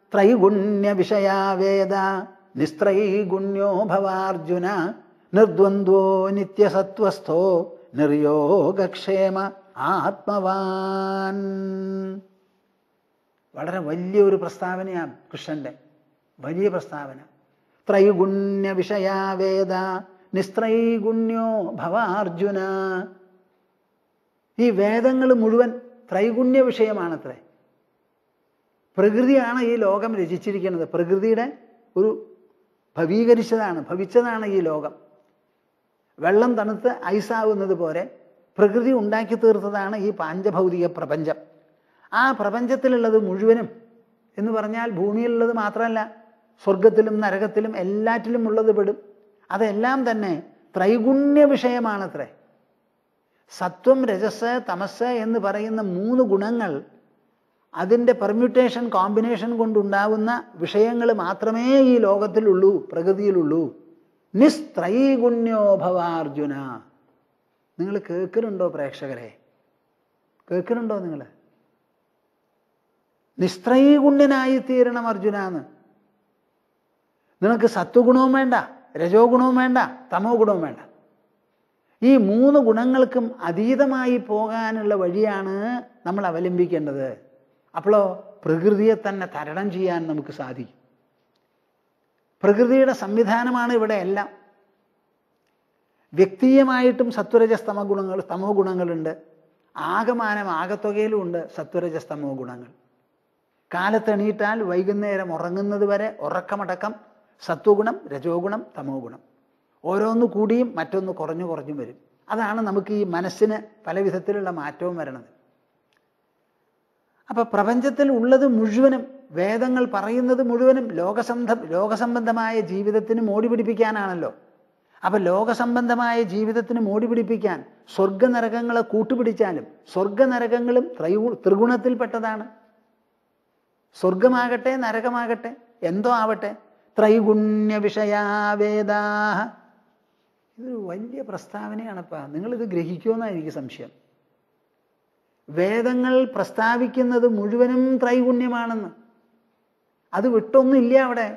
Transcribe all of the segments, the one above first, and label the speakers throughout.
Speaker 1: ത്രൈഗുണ്യ വിഷയാ വേദ നിസ്ത്രൈഗുണ്യോ ഭവാർജുന നിർദ്വന്ദ്വോ നിത്യസത്വസ്ഥോ നിർയോഗക്ഷേമ ആത്മവാൻ വളരെ വലിയൊരു പ്രസ്താവനയാണ് കൃഷ്ണന്റെ വലിയ പ്രസ്താവന ത്രൈഗുണ്യ വിഷയാ വേദ നിസ്ത്രൈഗുണ്യോ ഭവാർജുന ഈ വേദങ്ങൾ മുഴുവൻ ത്രൈഗുണ്യ വിഷയമാണത്രേ പ്രകൃതിയാണ് ഈ ലോകം രചിച്ചിരിക്കുന്നത് പ്രകൃതിയുടെ ഒരു ഭവീകരിച്ചതാണ് ഭവിച്ചതാണ് ഈ ലോകം വെള്ളം തണുത്ത് ഐസാവുന്നത് പോലെ പ്രകൃതി ഉണ്ടാക്കി തീർത്തതാണ് ഈ പാഞ്ചഭൗതിക പ്രപഞ്ചം ആ പ്രപഞ്ചത്തിലുള്ളത് മുഴുവനും എന്ന് പറഞ്ഞാൽ ഭൂമിയിലുള്ളത് മാത്രമല്ല സ്വർഗത്തിലും നരകത്തിലും എല്ലാറ്റിലും ഉള്ളത് പെടും അതെല്ലാം തന്നെ ത്രൈഗുണ്യ വിഷയമാണത്രേ സത്വം രജസ് തമസ് എന്ന് പറയുന്ന മൂന്ന് ഗുണങ്ങൾ അതിൻ്റെ പെർമ്യൂട്ടേഷൻ കോമ്പിനേഷൻ കൊണ്ടുണ്ടാവുന്ന വിഷയങ്ങൾ മാത്രമേ ഈ ലോകത്തിലുള്ളൂ പ്രകൃതിയിലുള്ളൂ നിസ്ത്രൈഗുണ്യോ ഭവാർജുന നിങ്ങൾ കേൾക്കുന്നുണ്ടോ പ്രേക്ഷകരെ കേൾക്കുന്നുണ്ടോ നിങ്ങൾ നിസ്ത്രൈഗുണ്യനായി തീരണം അർജുന എന്ന് നിനക്ക് സത്വഗുണവും വേണ്ട രജോ ഗുണവും വേണ്ട തമോ ഗുണവും വേണ്ട ഈ മൂന്ന് ഗുണങ്ങൾക്കും അതീതമായി പോകാനുള്ള വഴിയാണ് നമ്മൾ അവലംബിക്കേണ്ടത് അപ്പോഴോ പ്രകൃതിയെ തന്നെ തരണം ചെയ്യാൻ നമുക്ക് സാധിക്കും പ്രകൃതിയുടെ സംവിധാനമാണ് ഇവിടെ എല്ലാം വ്യക്തിയമായിട്ടും സത്വരജസ്തമ ഗുണങ്ങൾ തമോ ഗുണങ്ങളുണ്ട് ആകമാനം ആകത്തുകയിലും ഉണ്ട് സത്വരജസ്തമോ ഗുണങ്ങൾ കാലത്തെണീറ്റാൽ വൈകുന്നേരം ഉറങ്ങുന്നത് വരെ ഉറക്കമടക്കം സത്വഗുണം രജോ ഗുണം തമോ ഗുണം ഓരോന്ന് കൂടിയും മറ്റൊന്ന് കുറഞ്ഞു കുറഞ്ഞും വരും അതാണ് നമുക്ക് ഈ മനസ്സിന് പല വിധത്തിലുള്ള മാറ്റവും വരണത് അപ്പൊ പ്രപഞ്ചത്തിൽ ഉള്ളത് മുഴുവനും വേദങ്ങൾ പറയുന്നത് മുഴുവനും ലോകസംബ ലോകസംബന്ധമായ ജീവിതത്തിന് മോടി പിടിപ്പിക്കാനാണല്ലോ അപ്പൊ ലോകസംബന്ധമായ ജീവിതത്തിന് മോടി പിടിപ്പിക്കാൻ സ്വർഗനരകങ്ങളെ കൂട്ടുപിടിച്ചാലും സ്വർഗനരകങ്ങളും ത്രൈഗു ത്രിഗുണത്തിൽപ്പെട്ടതാണ് സ്വർഗമാകട്ടെ നരകമാകട്ടെ എന്തോ ആവട്ടെ ത്രൈഗുണ്യ വിഷയാവേദാഹ ഇതൊരു വലിയ പ്രസ്താവനയാണപ്പാ നിങ്ങളിത് ഗ്രഹിക്കുമെന്നാണ് എനിക്ക് സംശയം വേദങ്ങൾ പ്രസ്താവിക്കുന്നത് മുഴുവനും ത്രൈഗുണ്യമാണെന്ന് അത് വിട്ടൊന്നുമില്ല അവിടെ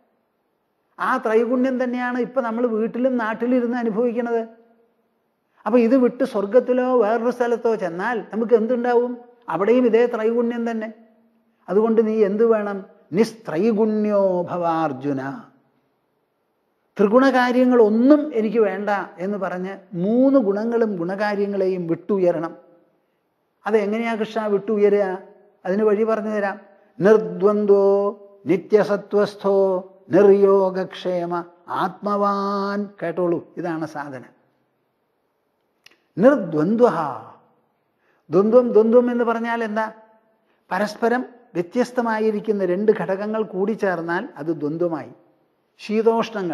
Speaker 1: ആ ത്രൈഗുണ്യം തന്നെയാണ് ഇപ്പൊ നമ്മൾ വീട്ടിലും നാട്ടിലും ഇരുന്ന് അനുഭവിക്കുന്നത് അപ്പൊ ഇത് വിട്ട് സ്വർഗത്തിലോ വേറൊരു സ്ഥലത്തോ ചെന്നാൽ നമുക്ക് എന്തുണ്ടാവും അവിടെയും ഇതേ ത്രൈഗുണ്യം തന്നെ അതുകൊണ്ട് നീ എന്തു വേണം നിസ്ത്രൈഗുണ്യോ ഭവാർജുന ത്രിഗുണകാര്യങ്ങൾ ഒന്നും എനിക്ക് വേണ്ട എന്ന് പറഞ്ഞ് മൂന്ന് ഗുണങ്ങളും ഗുണകാര്യങ്ങളെയും വിട്ടുയരണം അതെങ്ങനെയാ കൃഷ്ണ വിട്ടുയരുക അതിന് വഴി പറഞ്ഞു തരാം നിർദ്വന്ദ്വോ നിത്യസത്വസ്ഥോ നിർയോഗക്ഷേമ ആത്മവാൻ കേട്ടോളൂ ഇതാണ് സാധന നിർദ്വന്ദ്വ ദ്വന്ദ്വം ദ്വന്ദ്വം എന്ന് പറഞ്ഞാൽ എന്താ പരസ്പരം വ്യത്യസ്തമായിരിക്കുന്ന രണ്ട് ഘടകങ്ങൾ കൂടിച്ചേർന്നാൽ അത് ദ്വന്ദ്വമായി ശീതോഷ്ണങ്ങൾ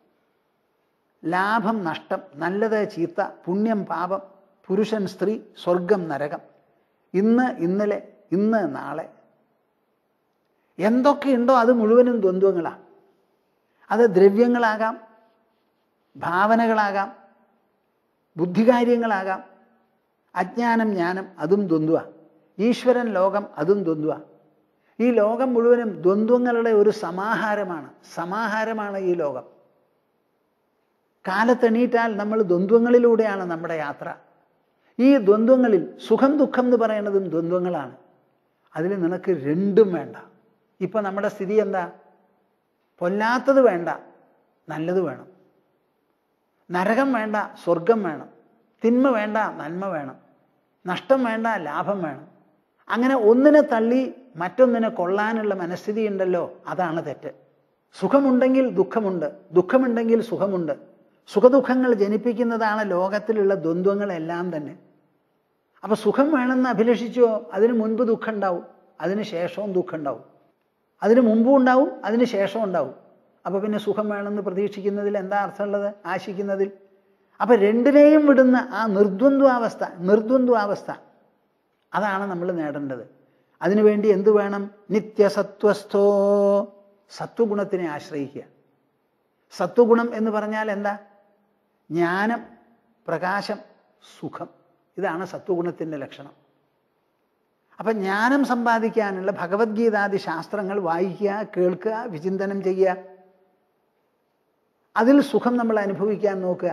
Speaker 1: ലാഭം നഷ്ടം നല്ലത് ചീത്ത പുണ്യം പാപം പുരുഷൻ സ്ത്രീ സ്വർഗം നരകം ഇന്ന് ഇന്നലെ ഇന്ന് നാളെ എന്തൊക്കെയുണ്ടോ അത് മുഴുവനും ദ്വന്ദ്വങ്ങളാണ് അത് ദ്രവ്യങ്ങളാകാം ഭാവനകളാകാം ബുദ്ധികാര്യങ്ങളാകാം അജ്ഞാനം ജ്ഞാനം അതും ദ്വന്ദ്വ ഈശ്വരൻ ലോകം അതും ദ്വന്ദ്വ ഈ ലോകം മുഴുവനും ദ്വന്ദ്വങ്ങളുടെ ഒരു സമാഹാരമാണ് സമാഹാരമാണ് ഈ ലോകം കാലത്തെണീറ്റാൽ നമ്മൾ ദ്വന്ദ്വങ്ങളിലൂടെയാണ് നമ്മുടെ യാത്ര ഈ ദ്വന്ദ്വങ്ങളിൽ സുഖം ദുഃഖം എന്ന് പറയുന്നതും ദ്വന്ദ്വങ്ങളാണ് അതിൽ നിനക്ക് രണ്ടും വേണ്ട ഇപ്പൊ നമ്മുടെ സ്ഥിതി എന്താ പൊല്ലാത്തത് വേണ്ട നല്ലത് വേണം നരകം വേണ്ട സ്വർഗം വേണം തിന്മ വേണ്ട നന്മ വേണം നഷ്ടം വേണ്ട ലാഭം വേണം അങ്ങനെ ഒന്നിനെ തള്ളി മറ്റൊന്നിനെ കൊള്ളാനുള്ള മനസ്ഥിതി ഉണ്ടല്ലോ അതാണ് തെറ്റ് സുഖമുണ്ടെങ്കിൽ ദുഃഖമുണ്ട് ദുഃഖമുണ്ടെങ്കിൽ സുഖമുണ്ട് സുഖദുഃഖങ്ങൾ ജനിപ്പിക്കുന്നതാണ് ലോകത്തിലുള്ള ദ്വന്ദ്വങ്ങളെല്ലാം തന്നെ അപ്പൊ സുഖം വേണമെന്ന് അഭിലഷിച്ചോ അതിന് മുൻപ് ദുഃഖം ഉണ്ടാവും അതിന് ശേഷവും ദുഃഖം ഉണ്ടാവും അതിന് മുമ്പും ഉണ്ടാവും അതിന് ശേഷവും ഉണ്ടാവും അപ്പൊ പിന്നെ സുഖം വേണമെന്ന് പ്രതീക്ഷിക്കുന്നതിൽ എന്താ അർത്ഥമുള്ളത് ആശിക്കുന്നതിൽ അപ്പൊ രണ്ടിനെയും വിടുന്ന ആ നിർദ്വന്ദ്വാവസ്ഥ നിർദ്വന്ദ്വാവസ്ഥ അതാണ് നമ്മൾ നേടേണ്ടത് അതിനുവേണ്ടി എന്തു വേണം നിത്യസത്വസ്ഥോ സത്വഗുണത്തിനെ ആശ്രയിക്കുക സത്വഗുണം എന്ന് പറഞ്ഞാൽ എന്താ ജ്ഞാനം പ്രകാശം സുഖം ഇതാണ് സത്വഗുണത്തിൻ്റെ ലക്ഷണം അപ്പം ജ്ഞാനം സമ്പാദിക്കാനുള്ള ഭഗവത്ഗീതാദി ശാസ്ത്രങ്ങൾ വായിക്കുക കേൾക്കുക വിചിന്തനം ചെയ്യുക അതിൽ സുഖം നമ്മൾ അനുഭവിക്കാൻ നോക്കുക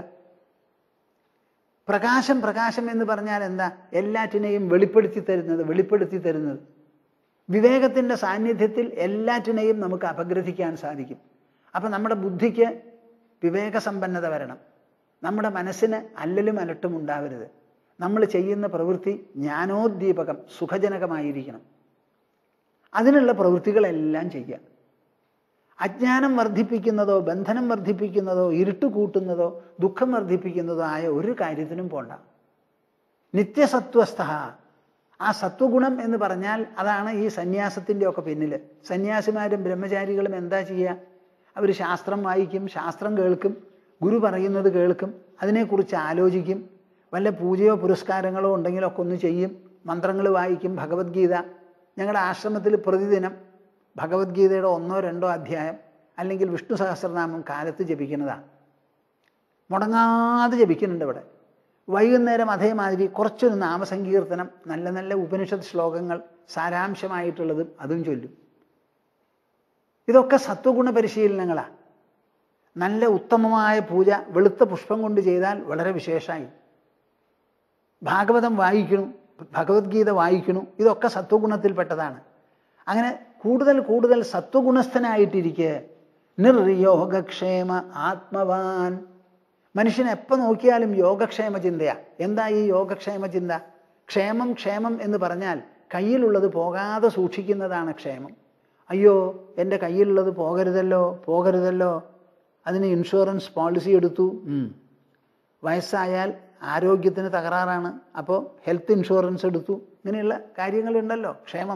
Speaker 1: പ്രകാശം പ്രകാശം എന്ന് പറഞ്ഞാൽ എന്താ എല്ലാറ്റിനെയും വെളിപ്പെടുത്തി തരുന്നത് വെളിപ്പെടുത്തി തരുന്നത് വിവേകത്തിൻ്റെ സാന്നിധ്യത്തിൽ എല്ലാറ്റിനെയും നമുക്ക് അപഗ്രഥിക്കാൻ സാധിക്കും അപ്പം നമ്മുടെ ബുദ്ധിക്ക് വിവേകസമ്പന്നത വരണം നമ്മുടെ മനസ്സിന് അല്ലലും അലട്ടും ഉണ്ടാവരുത് നമ്മൾ ചെയ്യുന്ന പ്രവൃത്തി ജ്ഞാനോദ്ദീപകം സുഖജനകമായിരിക്കണം അതിനുള്ള പ്രവൃത്തികളെല്ലാം ചെയ്യുക അജ്ഞാനം വർദ്ധിപ്പിക്കുന്നതോ ബന്ധനം വർദ്ധിപ്പിക്കുന്നതോ ഇരുട്ട് കൂട്ടുന്നതോ ദുഃഖം വർദ്ധിപ്പിക്കുന്നതോ ആയ ഒരു കാര്യത്തിനും പോണ്ട നിത്യസത്വസ്ഥ ആ സത്വഗുണം എന്ന് പറഞ്ഞാൽ അതാണ് ഈ സന്യാസത്തിൻ്റെ ഒക്കെ പിന്നിൽ സന്യാസിമാരും ബ്രഹ്മചാരികളും എന്താ ചെയ്യുക അവർ ശാസ്ത്രം വായിക്കും ശാസ്ത്രം കേൾക്കും ഗുരു പറയുന്നത് കേൾക്കും അതിനെക്കുറിച്ച് ആലോചിക്കും വല്ല പൂജയോ പുരസ്കാരങ്ങളോ ഉണ്ടെങ്കിലൊക്കെ ഒന്ന് ചെയ്യും മന്ത്രങ്ങൾ വായിക്കും ഭഗവത്ഗീത ഞങ്ങളുടെ ആശ്രമത്തിൽ പ്രതിദിനം ഭഗവത്ഗീതയുടെ ഒന്നോ രണ്ടോ അധ്യായം അല്ലെങ്കിൽ വിഷ്ണു സഹസ്രനാമം കാലത്ത് ജപിക്കുന്നതാണ് മുടങ്ങാതെ ജപിക്കുന്നുണ്ട് ഇവിടെ വൈകുന്നേരം അതേമാതിരി കുറച്ചൊരു നാമസങ്കീർത്തനം നല്ല നല്ല ഉപനിഷത്ത് ശ്ലോകങ്ങൾ സാരാംശമായിട്ടുള്ളതും അതും ചൊല്ലും ഇതൊക്കെ സത്വഗുണ പരിശീലനങ്ങളാണ് നല്ല ഉത്തമമായ പൂജ വെളുത്ത പുഷ്പം കൊണ്ട് ചെയ്താൽ വളരെ വിശേഷമായി ഭാഗവതം വായിക്കണം ഭഗവത്ഗീത വായിക്കണം ഇതൊക്കെ സത്വഗുണത്തിൽപ്പെട്ടതാണ് അങ്ങനെ കൂടുതൽ കൂടുതൽ സത്വഗുണസ്ഥനായിട്ടിരിക്കെ നിർയോഗക്ഷേമ ആത്മവാൻ മനുഷ്യൻ എപ്പോൾ നോക്കിയാലും യോഗക്ഷേമ ചിന്തയാ എന്താ ഈ യോഗക്ഷേമ ചിന്ത ക്ഷേമം ക്ഷേമം എന്ന് പറഞ്ഞാൽ കയ്യിലുള്ളത് പോകാതെ സൂക്ഷിക്കുന്നതാണ് ക്ഷേമം അയ്യോ എൻ്റെ കയ്യിലുള്ളത് പോകരുതല്ലോ പോകരുതല്ലോ അതിന് ഇൻഷുറൻസ് പോളിസി എടുത്തു ഉം. വയസ്സായാൽ ആരോഗ്യത്തിന് തകരാറാണ് അപ്പോൾ ഹെൽത്ത് ഇൻഷുറൻസ് എടുത്തു ഇങ്ങനെയുള്ള കാര്യങ്ങളുണ്ടല്ലോ ക്ഷേമം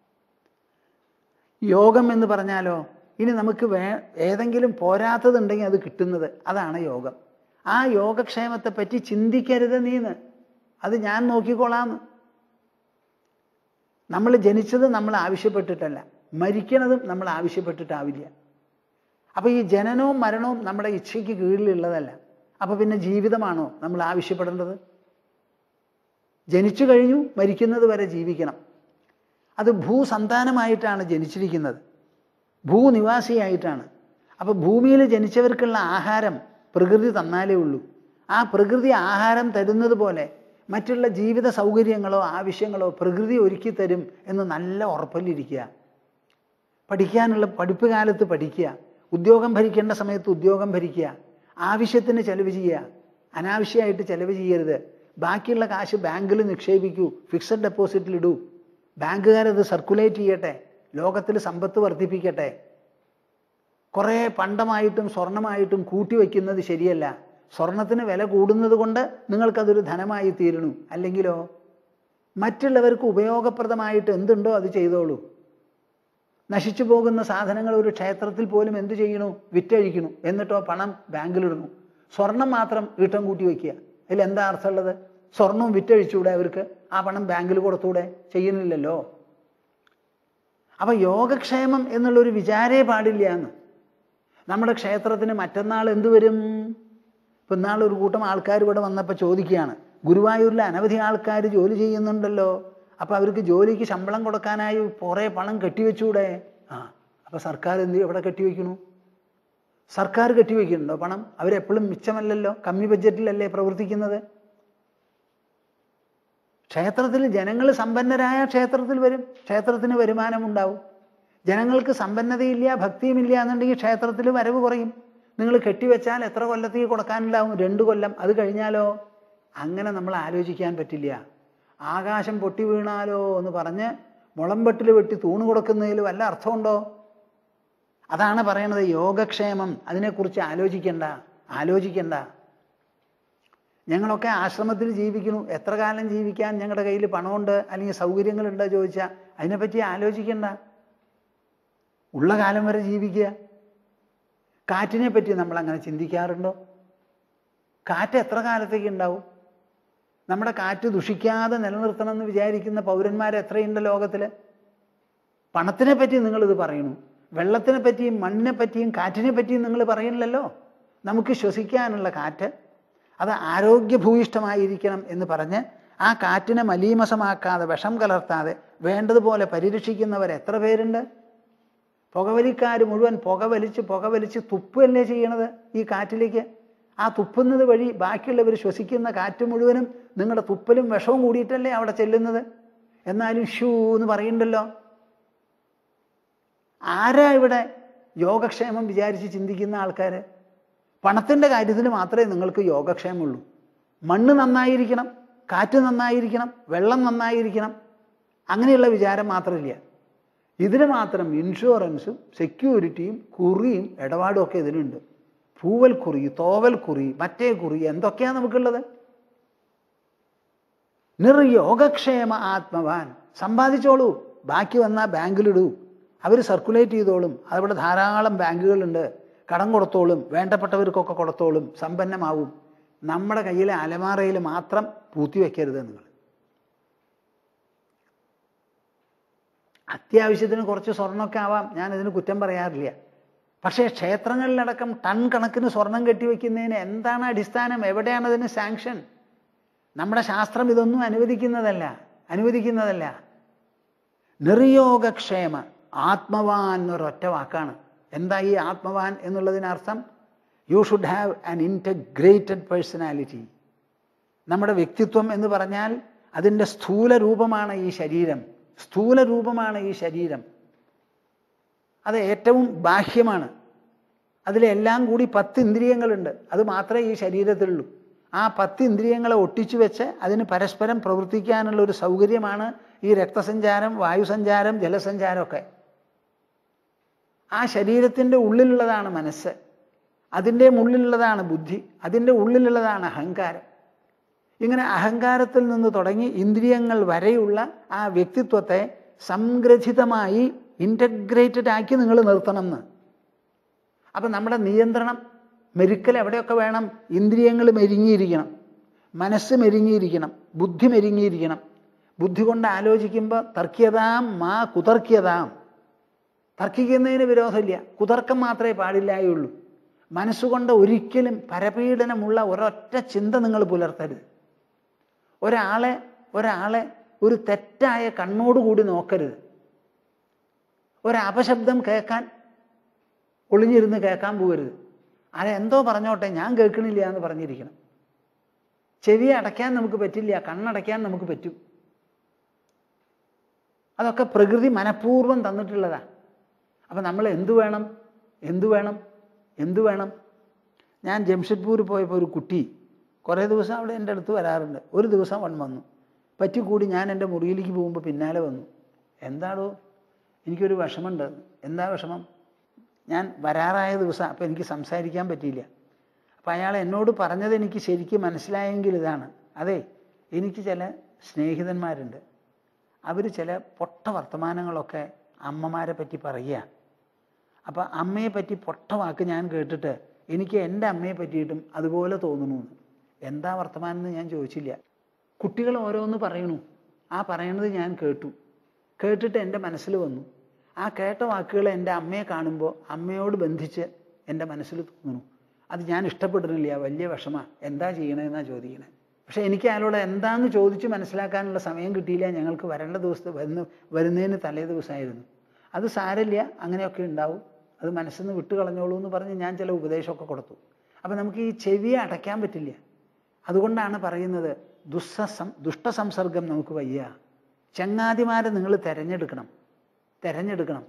Speaker 1: യോഗം എന്ന് പറഞ്ഞാലോ ഇനി നമുക്ക് വേ ഏതെങ്കിലും പോരാത്തതുണ്ടെങ്കിൽ അത് കിട്ടുന്നത് അതാണ് യോഗം ആ യോഗക്ഷേമത്തെ പറ്റി ചിന്തിക്കരുത് നീന്ന് അത് ഞാൻ നോക്കിക്കോളാന്ന് നമ്മൾ ജനിച്ചത് നമ്മൾ ആവശ്യപ്പെട്ടിട്ടല്ല മരിക്കണതും നമ്മൾ ആവശ്യപ്പെട്ടിട്ടാവില്ല അപ്പൊ ഈ ജനനവും മരണവും നമ്മുടെ ഇച്ഛയ്ക്ക് കീഴിലുള്ളതല്ല അപ്പൊ പിന്നെ ജീവിതമാണോ നമ്മൾ ആവശ്യപ്പെടേണ്ടത് ജനിച്ചു കഴിഞ്ഞു മരിക്കുന്നത് വരെ ജീവിക്കണം അത് ഭൂസന്താനമായിട്ടാണ് ജനിച്ചിരിക്കുന്നത് ഭൂനിവാസിയായിട്ടാണ് അപ്പൊ ഭൂമിയിൽ ജനിച്ചവർക്കുള്ള ആഹാരം പ്രകൃതി തന്നാലേ ഉള്ളൂ ആ പ്രകൃതി ആഹാരം തരുന്നത് പോലെ മറ്റുള്ള ജീവിത സൗകര്യങ്ങളോ ആവശ്യങ്ങളോ പ്രകൃതി ഒരുക്കി തരും എന്ന് നല്ല ഉറപ്പിലിരിക്കുക പഠിക്കാനുള്ള പഠിപ്പ് കാലത്ത് പഠിക്കുക ഉദ്യോഗം ഭരിക്കേണ്ട സമയത്ത് ഉദ്യോഗം ഭരിക്കുക ആവശ്യത്തിന് ചെലവ് ചെയ്യുക അനാവശ്യമായിട്ട് ചെലവ് ചെയ്യരുത് ബാക്കിയുള്ള കാശ് ബാങ്കിൽ നിക്ഷേപിക്കൂ ഫിക്സഡ് ഡെപ്പോസിറ്റിൽ ഇടൂ ബാങ്കുകാരത് സർക്കുലേറ്റ് ചെയ്യട്ടെ ലോകത്തിൽ സമ്പത്ത് വർദ്ധിപ്പിക്കട്ടെ കുറേ പണ്ടമായിട്ടും സ്വർണമായിട്ടും കൂട്ടി വയ്ക്കുന്നത് ശരിയല്ല സ്വർണത്തിന് വില കൂടുന്നത് കൊണ്ട് നിങ്ങൾക്കതൊരു ധനമായി തീരണു അല്ലെങ്കിലോ മറ്റുള്ളവർക്ക് ഉപയോഗപ്രദമായിട്ട് എന്തുണ്ടോ അത് ചെയ്തോളൂ നശിച്ചു പോകുന്ന സാധനങ്ങൾ ഒരു ക്ഷേത്രത്തിൽ പോലും എന്തു ചെയ്യണു വിറ്റഴിക്കണു എന്നിട്ടോ പണം ബാങ്കിലിടുന്നു സ്വർണം മാത്രം ഈട്ടം കൂട്ടി വയ്ക്കുക അതിൽ എന്താ അർത്ഥമുള്ളത് സ്വർണവും വിറ്റഴിച്ചൂടെ അവർക്ക് ആ പണം ബാങ്കിൽ കൊടുത്തൂടെ ചെയ്യുന്നില്ലല്ലോ അപ്പൊ യോഗക്ഷേമം എന്നുള്ളൊരു വിചാരേ പാടില്ല എന്ന് നമ്മുടെ ക്ഷേത്രത്തിന് മറ്റന്നാൾ എന്ത് വരും ഇപ്പം ഇന്നാൾ ഒരു കൂട്ടം ആൾക്കാർ ഇവിടെ വന്നപ്പോൾ ചോദിക്കുകയാണ് ഗുരുവായൂരിൽ അനവധി ആൾക്കാർ ജോലി ചെയ്യുന്നുണ്ടല്ലോ അപ്പം അവർക്ക് ജോലിക്ക് ശമ്പളം കൊടുക്കാനായി കുറേ പണം കെട്ടിവെച്ചൂടെ ആ അപ്പം സർക്കാർ എന്ത് എവിടെ കെട്ടിവെക്കണു സർക്കാർ കെട്ടിവെക്കുന്നുണ്ടോ പണം അവരെപ്പോഴും മിച്ചമല്ലല്ലോ കമ്മി ബഡ്ജറ്റിലല്ലേ പ്രവർത്തിക്കുന്നത് ക്ഷേത്രത്തിൽ ജനങ്ങൾ സമ്പന്നരായ ക്ഷേത്രത്തിൽ വരും ക്ഷേത്രത്തിന് വരുമാനമുണ്ടാവും ജനങ്ങൾക്ക് സമ്പന്നതയില്ല ഭക്തിയുമില്ല എന്നുണ്ടെങ്കിൽ ക്ഷേത്രത്തിൽ വരവ് കുറയും നിങ്ങൾ കെട്ടിവെച്ചാൽ എത്ര കൊല്ലത്തേക്ക് കൊടുക്കാനുണ്ടാവും രണ്ട് കൊല്ലം അത് കഴിഞ്ഞാലോ അങ്ങനെ നമ്മൾ ആലോചിക്കാൻ പറ്റില്ല ആകാശം പൊട്ടി വീണാലോ എന്ന് പറഞ്ഞ് മുളമ്പെട്ടിൽ വെട്ടി തൂണ് കൊടുക്കുന്നതിൽ വല്ല അർത്ഥമുണ്ടോ അതാണ് പറയണത് യോഗക്ഷേമം അതിനെക്കുറിച്ച് ആലോചിക്കണ്ട ആലോചിക്കണ്ട ഞങ്ങളൊക്കെ ആശ്രമത്തിൽ ജീവിക്കുന്നു എത്ര കാലം ജീവിക്കാൻ ഞങ്ങളുടെ കയ്യിൽ പണമുണ്ട് അല്ലെങ്കിൽ സൗകര്യങ്ങളുണ്ടോ ചോദിച്ചാൽ അതിനെപ്പറ്റി ആലോചിക്കണ്ട ഉള്ള കാലം വരെ ജീവിക്കുക കാറ്റിനെ പറ്റി നമ്മൾ അങ്ങനെ ചിന്തിക്കാറുണ്ടോ കാറ്റ് എത്ര കാലത്തേക്ക് ഉണ്ടാവും നമ്മുടെ കാറ്റ് ദുഷിക്കാതെ നിലനിർത്തണം എന്ന് വിചാരിക്കുന്ന പൗരന്മാർ എത്രയുണ്ട് ലോകത്തിൽ പണത്തിനെ പറ്റി നിങ്ങളിത് പറയണു വെള്ളത്തിനെ പറ്റിയും മണ്ണിനെ പറ്റിയും കാറ്റിനെ പറ്റിയും നിങ്ങൾ പറയുന്നില്ലല്ലോ നമുക്ക് ശ്വസിക്കാനുള്ള കാറ്റ് അത് ആരോഗ്യഭൂയിഷ്ടമായിരിക്കണം എന്ന് പറഞ്ഞ് ആ കാറ്റിനെ മലീമസമാക്കാതെ വിഷം കലർത്താതെ വേണ്ടതുപോലെ പരിരക്ഷിക്കുന്നവർ എത്ര പേരുണ്ട് പുകവലിക്കാർ മുഴുവൻ പുകവലിച്ച് പുകവലിച്ച് തുപ്പല്ലേ ചെയ്യണത് ഈ കാറ്റിലേക്ക് ആ തുപ്പുന്നത് വഴി ബാക്കിയുള്ളവർ ശ്വസിക്കുന്ന കാറ്റ് മുഴുവനും നിങ്ങളുടെ തുപ്പലും വിഷവും കൂടിയിട്ടല്ലേ അവിടെ ചെല്ലുന്നത് എന്നാലും ഷൂ എന്ന് പറയുന്നുണ്ടല്ലോ ആരാ ഇവിടെ യോഗക്ഷേമം വിചാരിച്ച് ചിന്തിക്കുന്ന ആൾക്കാർ പണത്തിൻ്റെ കാര്യത്തിൽ മാത്രമേ നിങ്ങൾക്ക് യോഗക്ഷേമമുള്ളൂ മണ്ണ് നന്നായിരിക്കണം കാറ്റ് നന്നായിരിക്കണം വെള്ളം നന്നായിരിക്കണം അങ്ങനെയുള്ള വിചാരം മാത്രമില്ല ഇതിന് മാത്രം ഇൻഷുറൻസും സെക്യൂരിറ്റിയും കുറിയും ഇടപാടും ഒക്കെ ഇതിനുണ്ട് പൂവൽ കുറി തോവൽ കുറി മറ്റേ കുറി എന്തൊക്കെയാണ് നമുക്കുള്ളത് നിർയോഗക്ഷേമ ആത്മവാൻ സമ്പാദിച്ചോളൂ ബാക്കി വന്നാൽ ബാങ്കിലിടൂ അവർ സർക്കുലേറ്റ് ചെയ്തോളും അവിടെ ധാരാളം ബാങ്കുകളുണ്ട് കടം കൊടുത്തോളും വേണ്ടപ്പെട്ടവർക്കൊക്കെ കൊടുത്തോളും സമ്പന്നമാവും നമ്മുടെ കയ്യിലെ അലമാറയിൽ മാത്രം പൂത്തി വയ്ക്കരുത് നിങ്ങൾ അത്യാവശ്യത്തിന് കുറച്ച് സ്വർണ്ണമൊക്കെ ആവാം ഞാനതിന് കുറ്റം പറയാറില്ല പക്ഷേ ക്ഷേത്രങ്ങളിലടക്കം ടൺ കണക്കിന് സ്വർണം കെട്ടിവെക്കുന്നതിന് എന്താണ് അടിസ്ഥാനം എവിടെയാണ് അതിന് സാങ്ഷൻ നമ്മുടെ ശാസ്ത്രം ഇതൊന്നും അനുവദിക്കുന്നതല്ല അനുവദിക്കുന്നതല്ല നിർയോഗക്ഷേമ ആത്മവാൻ എന്നൊരൊറ്റ വാക്കാണ് എന്താ ഈ ആത്മവാൻ എന്നുള്ളതിനർത്ഥം you should have an integrated personality നമ്മുടെ വ്യക്തിത്വം എന്ന് പറഞ്ഞാൽ അതിൻ്റെ സ്ഥൂല രൂപമാണ് ഈ ശരീരം സ്ഥൂല രൂപമാണ് ഈ ശരീരം അത് ഏറ്റവും ബാഹ്യമാണ് അതിലെല്ലാം കൂടി പത്ത് ഇന്ദ്രിയങ്ങളുണ്ട് അത് മാത്രമേ ഈ ശരീരത്തിലുള്ളൂ ആ പത്ത് ഇന്ദ്രിയങ്ങളെ ഒട്ടിച്ചു വെച്ച് അതിന് പരസ്പരം പ്രവർത്തിക്കാനുള്ള ഒരു സൗകര്യമാണ് ഈ രക്തസഞ്ചാരം വായുസഞ്ചാരം ജലസഞ്ചാരമൊക്കെ ആ ശരീരത്തിൻ്റെ ഉള്ളിലുള്ളതാണ് മനസ്സ് അതിൻ്റെ ഉള്ളിലുള്ളതാണ് ബുദ്ധി അതിൻ്റെ ഉള്ളിലുള്ളതാണ് അഹങ്കാരം ഇങ്ങനെ അഹങ്കാരത്തിൽ നിന്ന് തുടങ്ങി ഇന്ദ്രിയങ്ങൾ വരെയുള്ള ആ വ്യക്തിത്വത്തെ സംഗ്രഥിതമായി ഇൻറ്റഗ്രേറ്റഡ് ആക്കി നിങ്ങൾ നിർത്തണം എന്ന് അപ്പം നമ്മുടെ നിയന്ത്രണം മെരുക്കൽ എവിടെയൊക്കെ വേണം ഇന്ദ്രിയങ്ങൾ മെരുങ്ങിയിരിക്കണം മനസ്സ് മെരുങ്ങിയിരിക്കണം ബുദ്ധി മെരുങ്ങിയിരിക്കണം ബുദ്ധി കൊണ്ട് ആലോചിക്കുമ്പോൾ തർക്കിയതാം മാ കുതർക്കിയതാം തർക്കിക്കുന്നതിന് വിരോധമില്ല കുതർക്കം മാത്രമേ പാടില്ലായുള്ളൂ മനസ്സുകൊണ്ട് ഒരിക്കലും പരപീഡനമുള്ള ഒരൊറ്റ ചിന്ത നിങ്ങൾ പുലർത്തരുത് ഒരാളെ ഒരാളെ ഒരു തെറ്റായ കണ്ണോടുകൂടി നോക്കരുത് ഒരപശബ്ദം കേൾക്കാൻ ഒളിഞ്ഞിരുന്ന് കേൾക്കാൻ പോകരുത് അതെന്തോ പറഞ്ഞോട്ടെ ഞാൻ കേൾക്കണില്ല എന്ന് പറഞ്ഞിരിക്കണം ചെവി അടയ്ക്കാൻ നമുക്ക് പറ്റില്ല കണ്ണടയ്ക്കാൻ നമുക്ക് പറ്റും അതൊക്കെ പ്രകൃതി മനഃപൂർവ്വം തന്നിട്ടുള്ളതാ അപ്പം നമ്മൾ എന്തു വേണം എന്തു വേണം എന്തു വേണം ഞാൻ ജംഷഡ്പൂർ പോയപ്പോൾ ഒരു കുട്ടി കുറേ ദിവസം അവിടെ എൻ്റെ അടുത്ത് വരാറുണ്ട് ഒരു ദിവസം അവൻ വന്നു പറ്റിക്കൂടി ഞാൻ എൻ്റെ മുറിയിലേക്ക് പോകുമ്പോൾ പിന്നാലെ വന്നു എന്താടോ എനിക്കൊരു വിഷമമുണ്ട് എന്താ വിഷമം ഞാൻ വരാറായ ദിവസം അപ്പോൾ എനിക്ക് സംസാരിക്കാൻ പറ്റിയില്ല അപ്പോൾ അയാൾ എന്നോട് പറഞ്ഞത് എനിക്ക് ശരിക്കും മനസ്സിലായെങ്കിൽ ഇതാണ് അതെ എനിക്ക് ചില സ്നേഹിതന്മാരുണ്ട് അവർ ചില പൊട്ട വർത്തമാനങ്ങളൊക്കെ അമ്മമാരെ പറ്റി പറയുക അപ്പോൾ അമ്മയെ പറ്റി പൊട്ട വാക്ക് ഞാൻ കേട്ടിട്ട് എനിക്ക് എൻ്റെ അമ്മയെ പറ്റിയിട്ടും അതുപോലെ തോന്നുന്നു എന്താ വർത്തമാനം എന്ന് ഞാൻ ചോദിച്ചില്ല കുട്ടികൾ ഓരോന്ന് പറയണു ആ പറയണത് ഞാൻ കേട്ടു കേട്ടിട്ട് എൻ്റെ മനസ്സിൽ വന്നു ആ കേട്ട വാക്കുകൾ എൻ്റെ അമ്മയെ കാണുമ്പോൾ അമ്മയോട് ബന്ധിച്ച് എൻ്റെ മനസ്സിൽ തോന്നുന്നു അത് ഞാൻ ഇഷ്ടപ്പെടുന്നില്ല വലിയ വിഷമ എന്താ ചെയ്യണമെന്നാണ് ചോദിക്കണേ പക്ഷേ എനിക്ക് അയാളോട് എന്താന്ന് ചോദിച്ച് മനസ്സിലാക്കാനുള്ള സമയം കിട്ടിയില്ല ഞങ്ങൾക്ക് വരേണ്ട ദിവസത്തെ വന്ന് വരുന്നതിന് തലേ ദിവസമായിരുന്നു അത് സാരമില്ല അങ്ങനെയൊക്കെ ഉണ്ടാവും അത് മനസ്സിൽ നിന്ന് വിട്ട് കളഞ്ഞോളൂ എന്ന് പറഞ്ഞ് ഞാൻ ചില ഉപദേശമൊക്കെ കൊടുത്തു അപ്പം നമുക്ക് ഈ ചെവിയെ അടയ്ക്കാൻ പറ്റില്ല അതുകൊണ്ടാണ് പറയുന്നത് ദുസ്സം ദുഷ്ടസംസർഗം നമുക്ക് വയ്യ ചങ്ങാതിമാരെ നിങ്ങൾ തിരഞ്ഞെടുക്കണം തിരഞ്ഞെടുക്കണം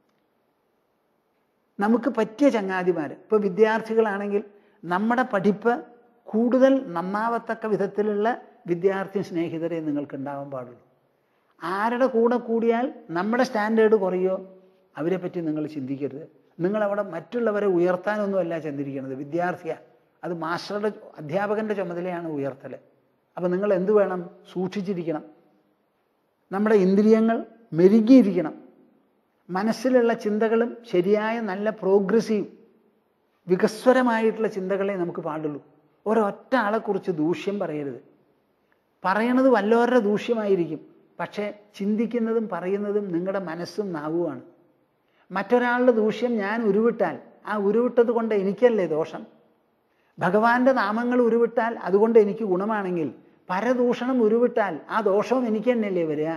Speaker 1: നമുക്ക് പറ്റിയ ചങ്ങാതിമാർ ഇപ്പോൾ വിദ്യാർത്ഥികളാണെങ്കിൽ നമ്മുടെ പഠിപ്പ് കൂടുതൽ നന്നാവത്തക്ക വിധത്തിലുള്ള വിദ്യാർത്ഥി സ്നേഹിതരെ നിങ്ങൾക്ക് ഉണ്ടാവാൻ പാടുള്ളൂ ആരുടെ കൂടെ കൂടിയാൽ നമ്മുടെ സ്റ്റാൻഡേർഡ് കുറയോ അവരെ പറ്റി നിങ്ങൾ ചിന്തിക്കരുത് നിങ്ങളവിടെ മറ്റുള്ളവരെ ഉയർത്താനൊന്നുമല്ല ചെന്നിരിക്കുന്നത് വിദ്യാർത്ഥിയാണ് അത് മാസ്റ്ററുടെ അധ്യാപകൻ്റെ ചുമതലയാണ് ഉയർത്തൽ അപ്പോൾ നിങ്ങൾ എന്ത് വേണം സൂക്ഷിച്ചിരിക്കണം നമ്മുടെ ഇന്ദ്രിയങ്ങൾ മെരുകിയിരിക്കണം മനസ്സിലുള്ള ചിന്തകളും ശരിയായ നല്ല പ്രോഗ്രസീവ് വികസ്വരമായിട്ടുള്ള ചിന്തകളെ നമുക്ക് പാടുള്ളൂ ഒരൊറ്റ ആളെക്കുറിച്ച് ദൂഷ്യം പറയരുത് പറയണത് വല്ലവരുടെ ദൂഷ്യമായിരിക്കും പക്ഷേ ചിന്തിക്കുന്നതും പറയുന്നതും നിങ്ങളുടെ മനസ്സും നാവുമാണ് മറ്റൊരാളുടെ ദൂഷ്യം ഞാൻ ഉരുവിട്ടാൽ ആ ഉരുവിട്ടത് കൊണ്ട് എനിക്കല്ലേ ദോഷം ഭഗവാന്റെ നാമങ്ങൾ ഉരുവിട്ടാൽ അതുകൊണ്ട് എനിക്ക് ഗുണമാണെങ്കിൽ പരദൂഷണം ഉരുവിട്ടാൽ ആ ദോഷവും എനിക്ക് തന്നെയല്ലേ വരിക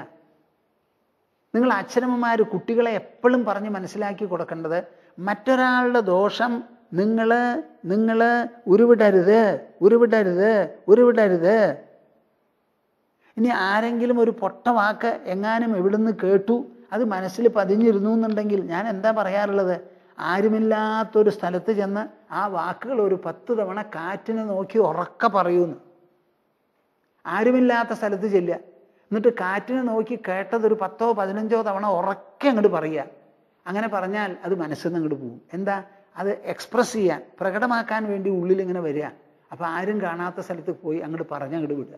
Speaker 1: നിങ്ങൾ അച്ഛനമ്മമാർ കുട്ടികളെ എപ്പോഴും പറഞ്ഞ് മനസ്സിലാക്കി കൊടുക്കേണ്ടത് മറ്റൊരാളുടെ ദോഷം നിങ്ങൾ നിങ്ങൾ ഉരുവിടരുത് ഉരുവിടരുത് ഉരുവിടരുത് ഇനി ആരെങ്കിലും ഒരു പൊട്ട വാക്ക് എങ്ങാനും എവിടുന്ന് കേട്ടു അത് മനസ്സിൽ പതിഞ്ഞിരുന്നു എന്നുണ്ടെങ്കിൽ ഞാൻ എന്താ പറയാറുള്ളത് ആരുമില്ലാത്തൊരു സ്ഥലത്ത് ചെന്ന് ആ വാക്കുകൾ ഒരു പത്ത് തവണ കാറ്റിനെ നോക്കി ഉറക്ക പറയൂന്ന് ആരുമില്ലാത്ത സ്ഥലത്ത് ചെല്ലുക എന്നിട്ട് കാറ്റിനെ നോക്കി കേട്ടത് ഒരു പത്തോ പതിനഞ്ചോ തവണ ഉറക്കെ അങ്ങോട്ട് പറയുക അങ്ങനെ പറഞ്ഞാൽ അത് മനസ്സിൽ നിന്ന് അങ്ങോട്ട് പോകും എന്താ അത് എക്സ്പ്രസ് ചെയ്യാൻ പ്രകടമാക്കാൻ വേണ്ടി ഉള്ളിൽ ഇങ്ങനെ വരിക അപ്പം ആരും കാണാത്ത സ്ഥലത്ത് പോയി അങ്ങോട്ട് പറഞ്ഞ് അങ്ങോട്ട് വിടുക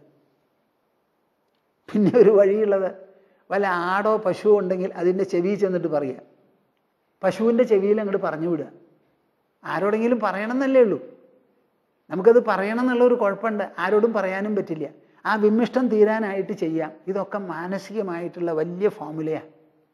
Speaker 1: പിന്നെ ഒരു വഴിയുള്ളത് വല്ല ആടോ പശുവോ ഉണ്ടെങ്കിൽ അതിൻ്റെ ചെവി ചെന്നിട്ട് പറയുക പശുവിൻ്റെ ചെവിയിൽ അങ്ങോട്ട് പറഞ്ഞു വിടുക ആരോടെങ്കിലും പറയണമെന്നല്ലേ ഉള്ളൂ നമുക്കത് പറയണം എന്നുള്ളൊരു കുഴപ്പമുണ്ട് ആരോടും പറയാനും പറ്റില്ല ആ വിമ്മിഷ്ടം തീരാനായിട്ട് ചെയ്യാം ഇതൊക്കെ മാനസികമായിട്ടുള്ള വലിയ ഫോമുലയാണ്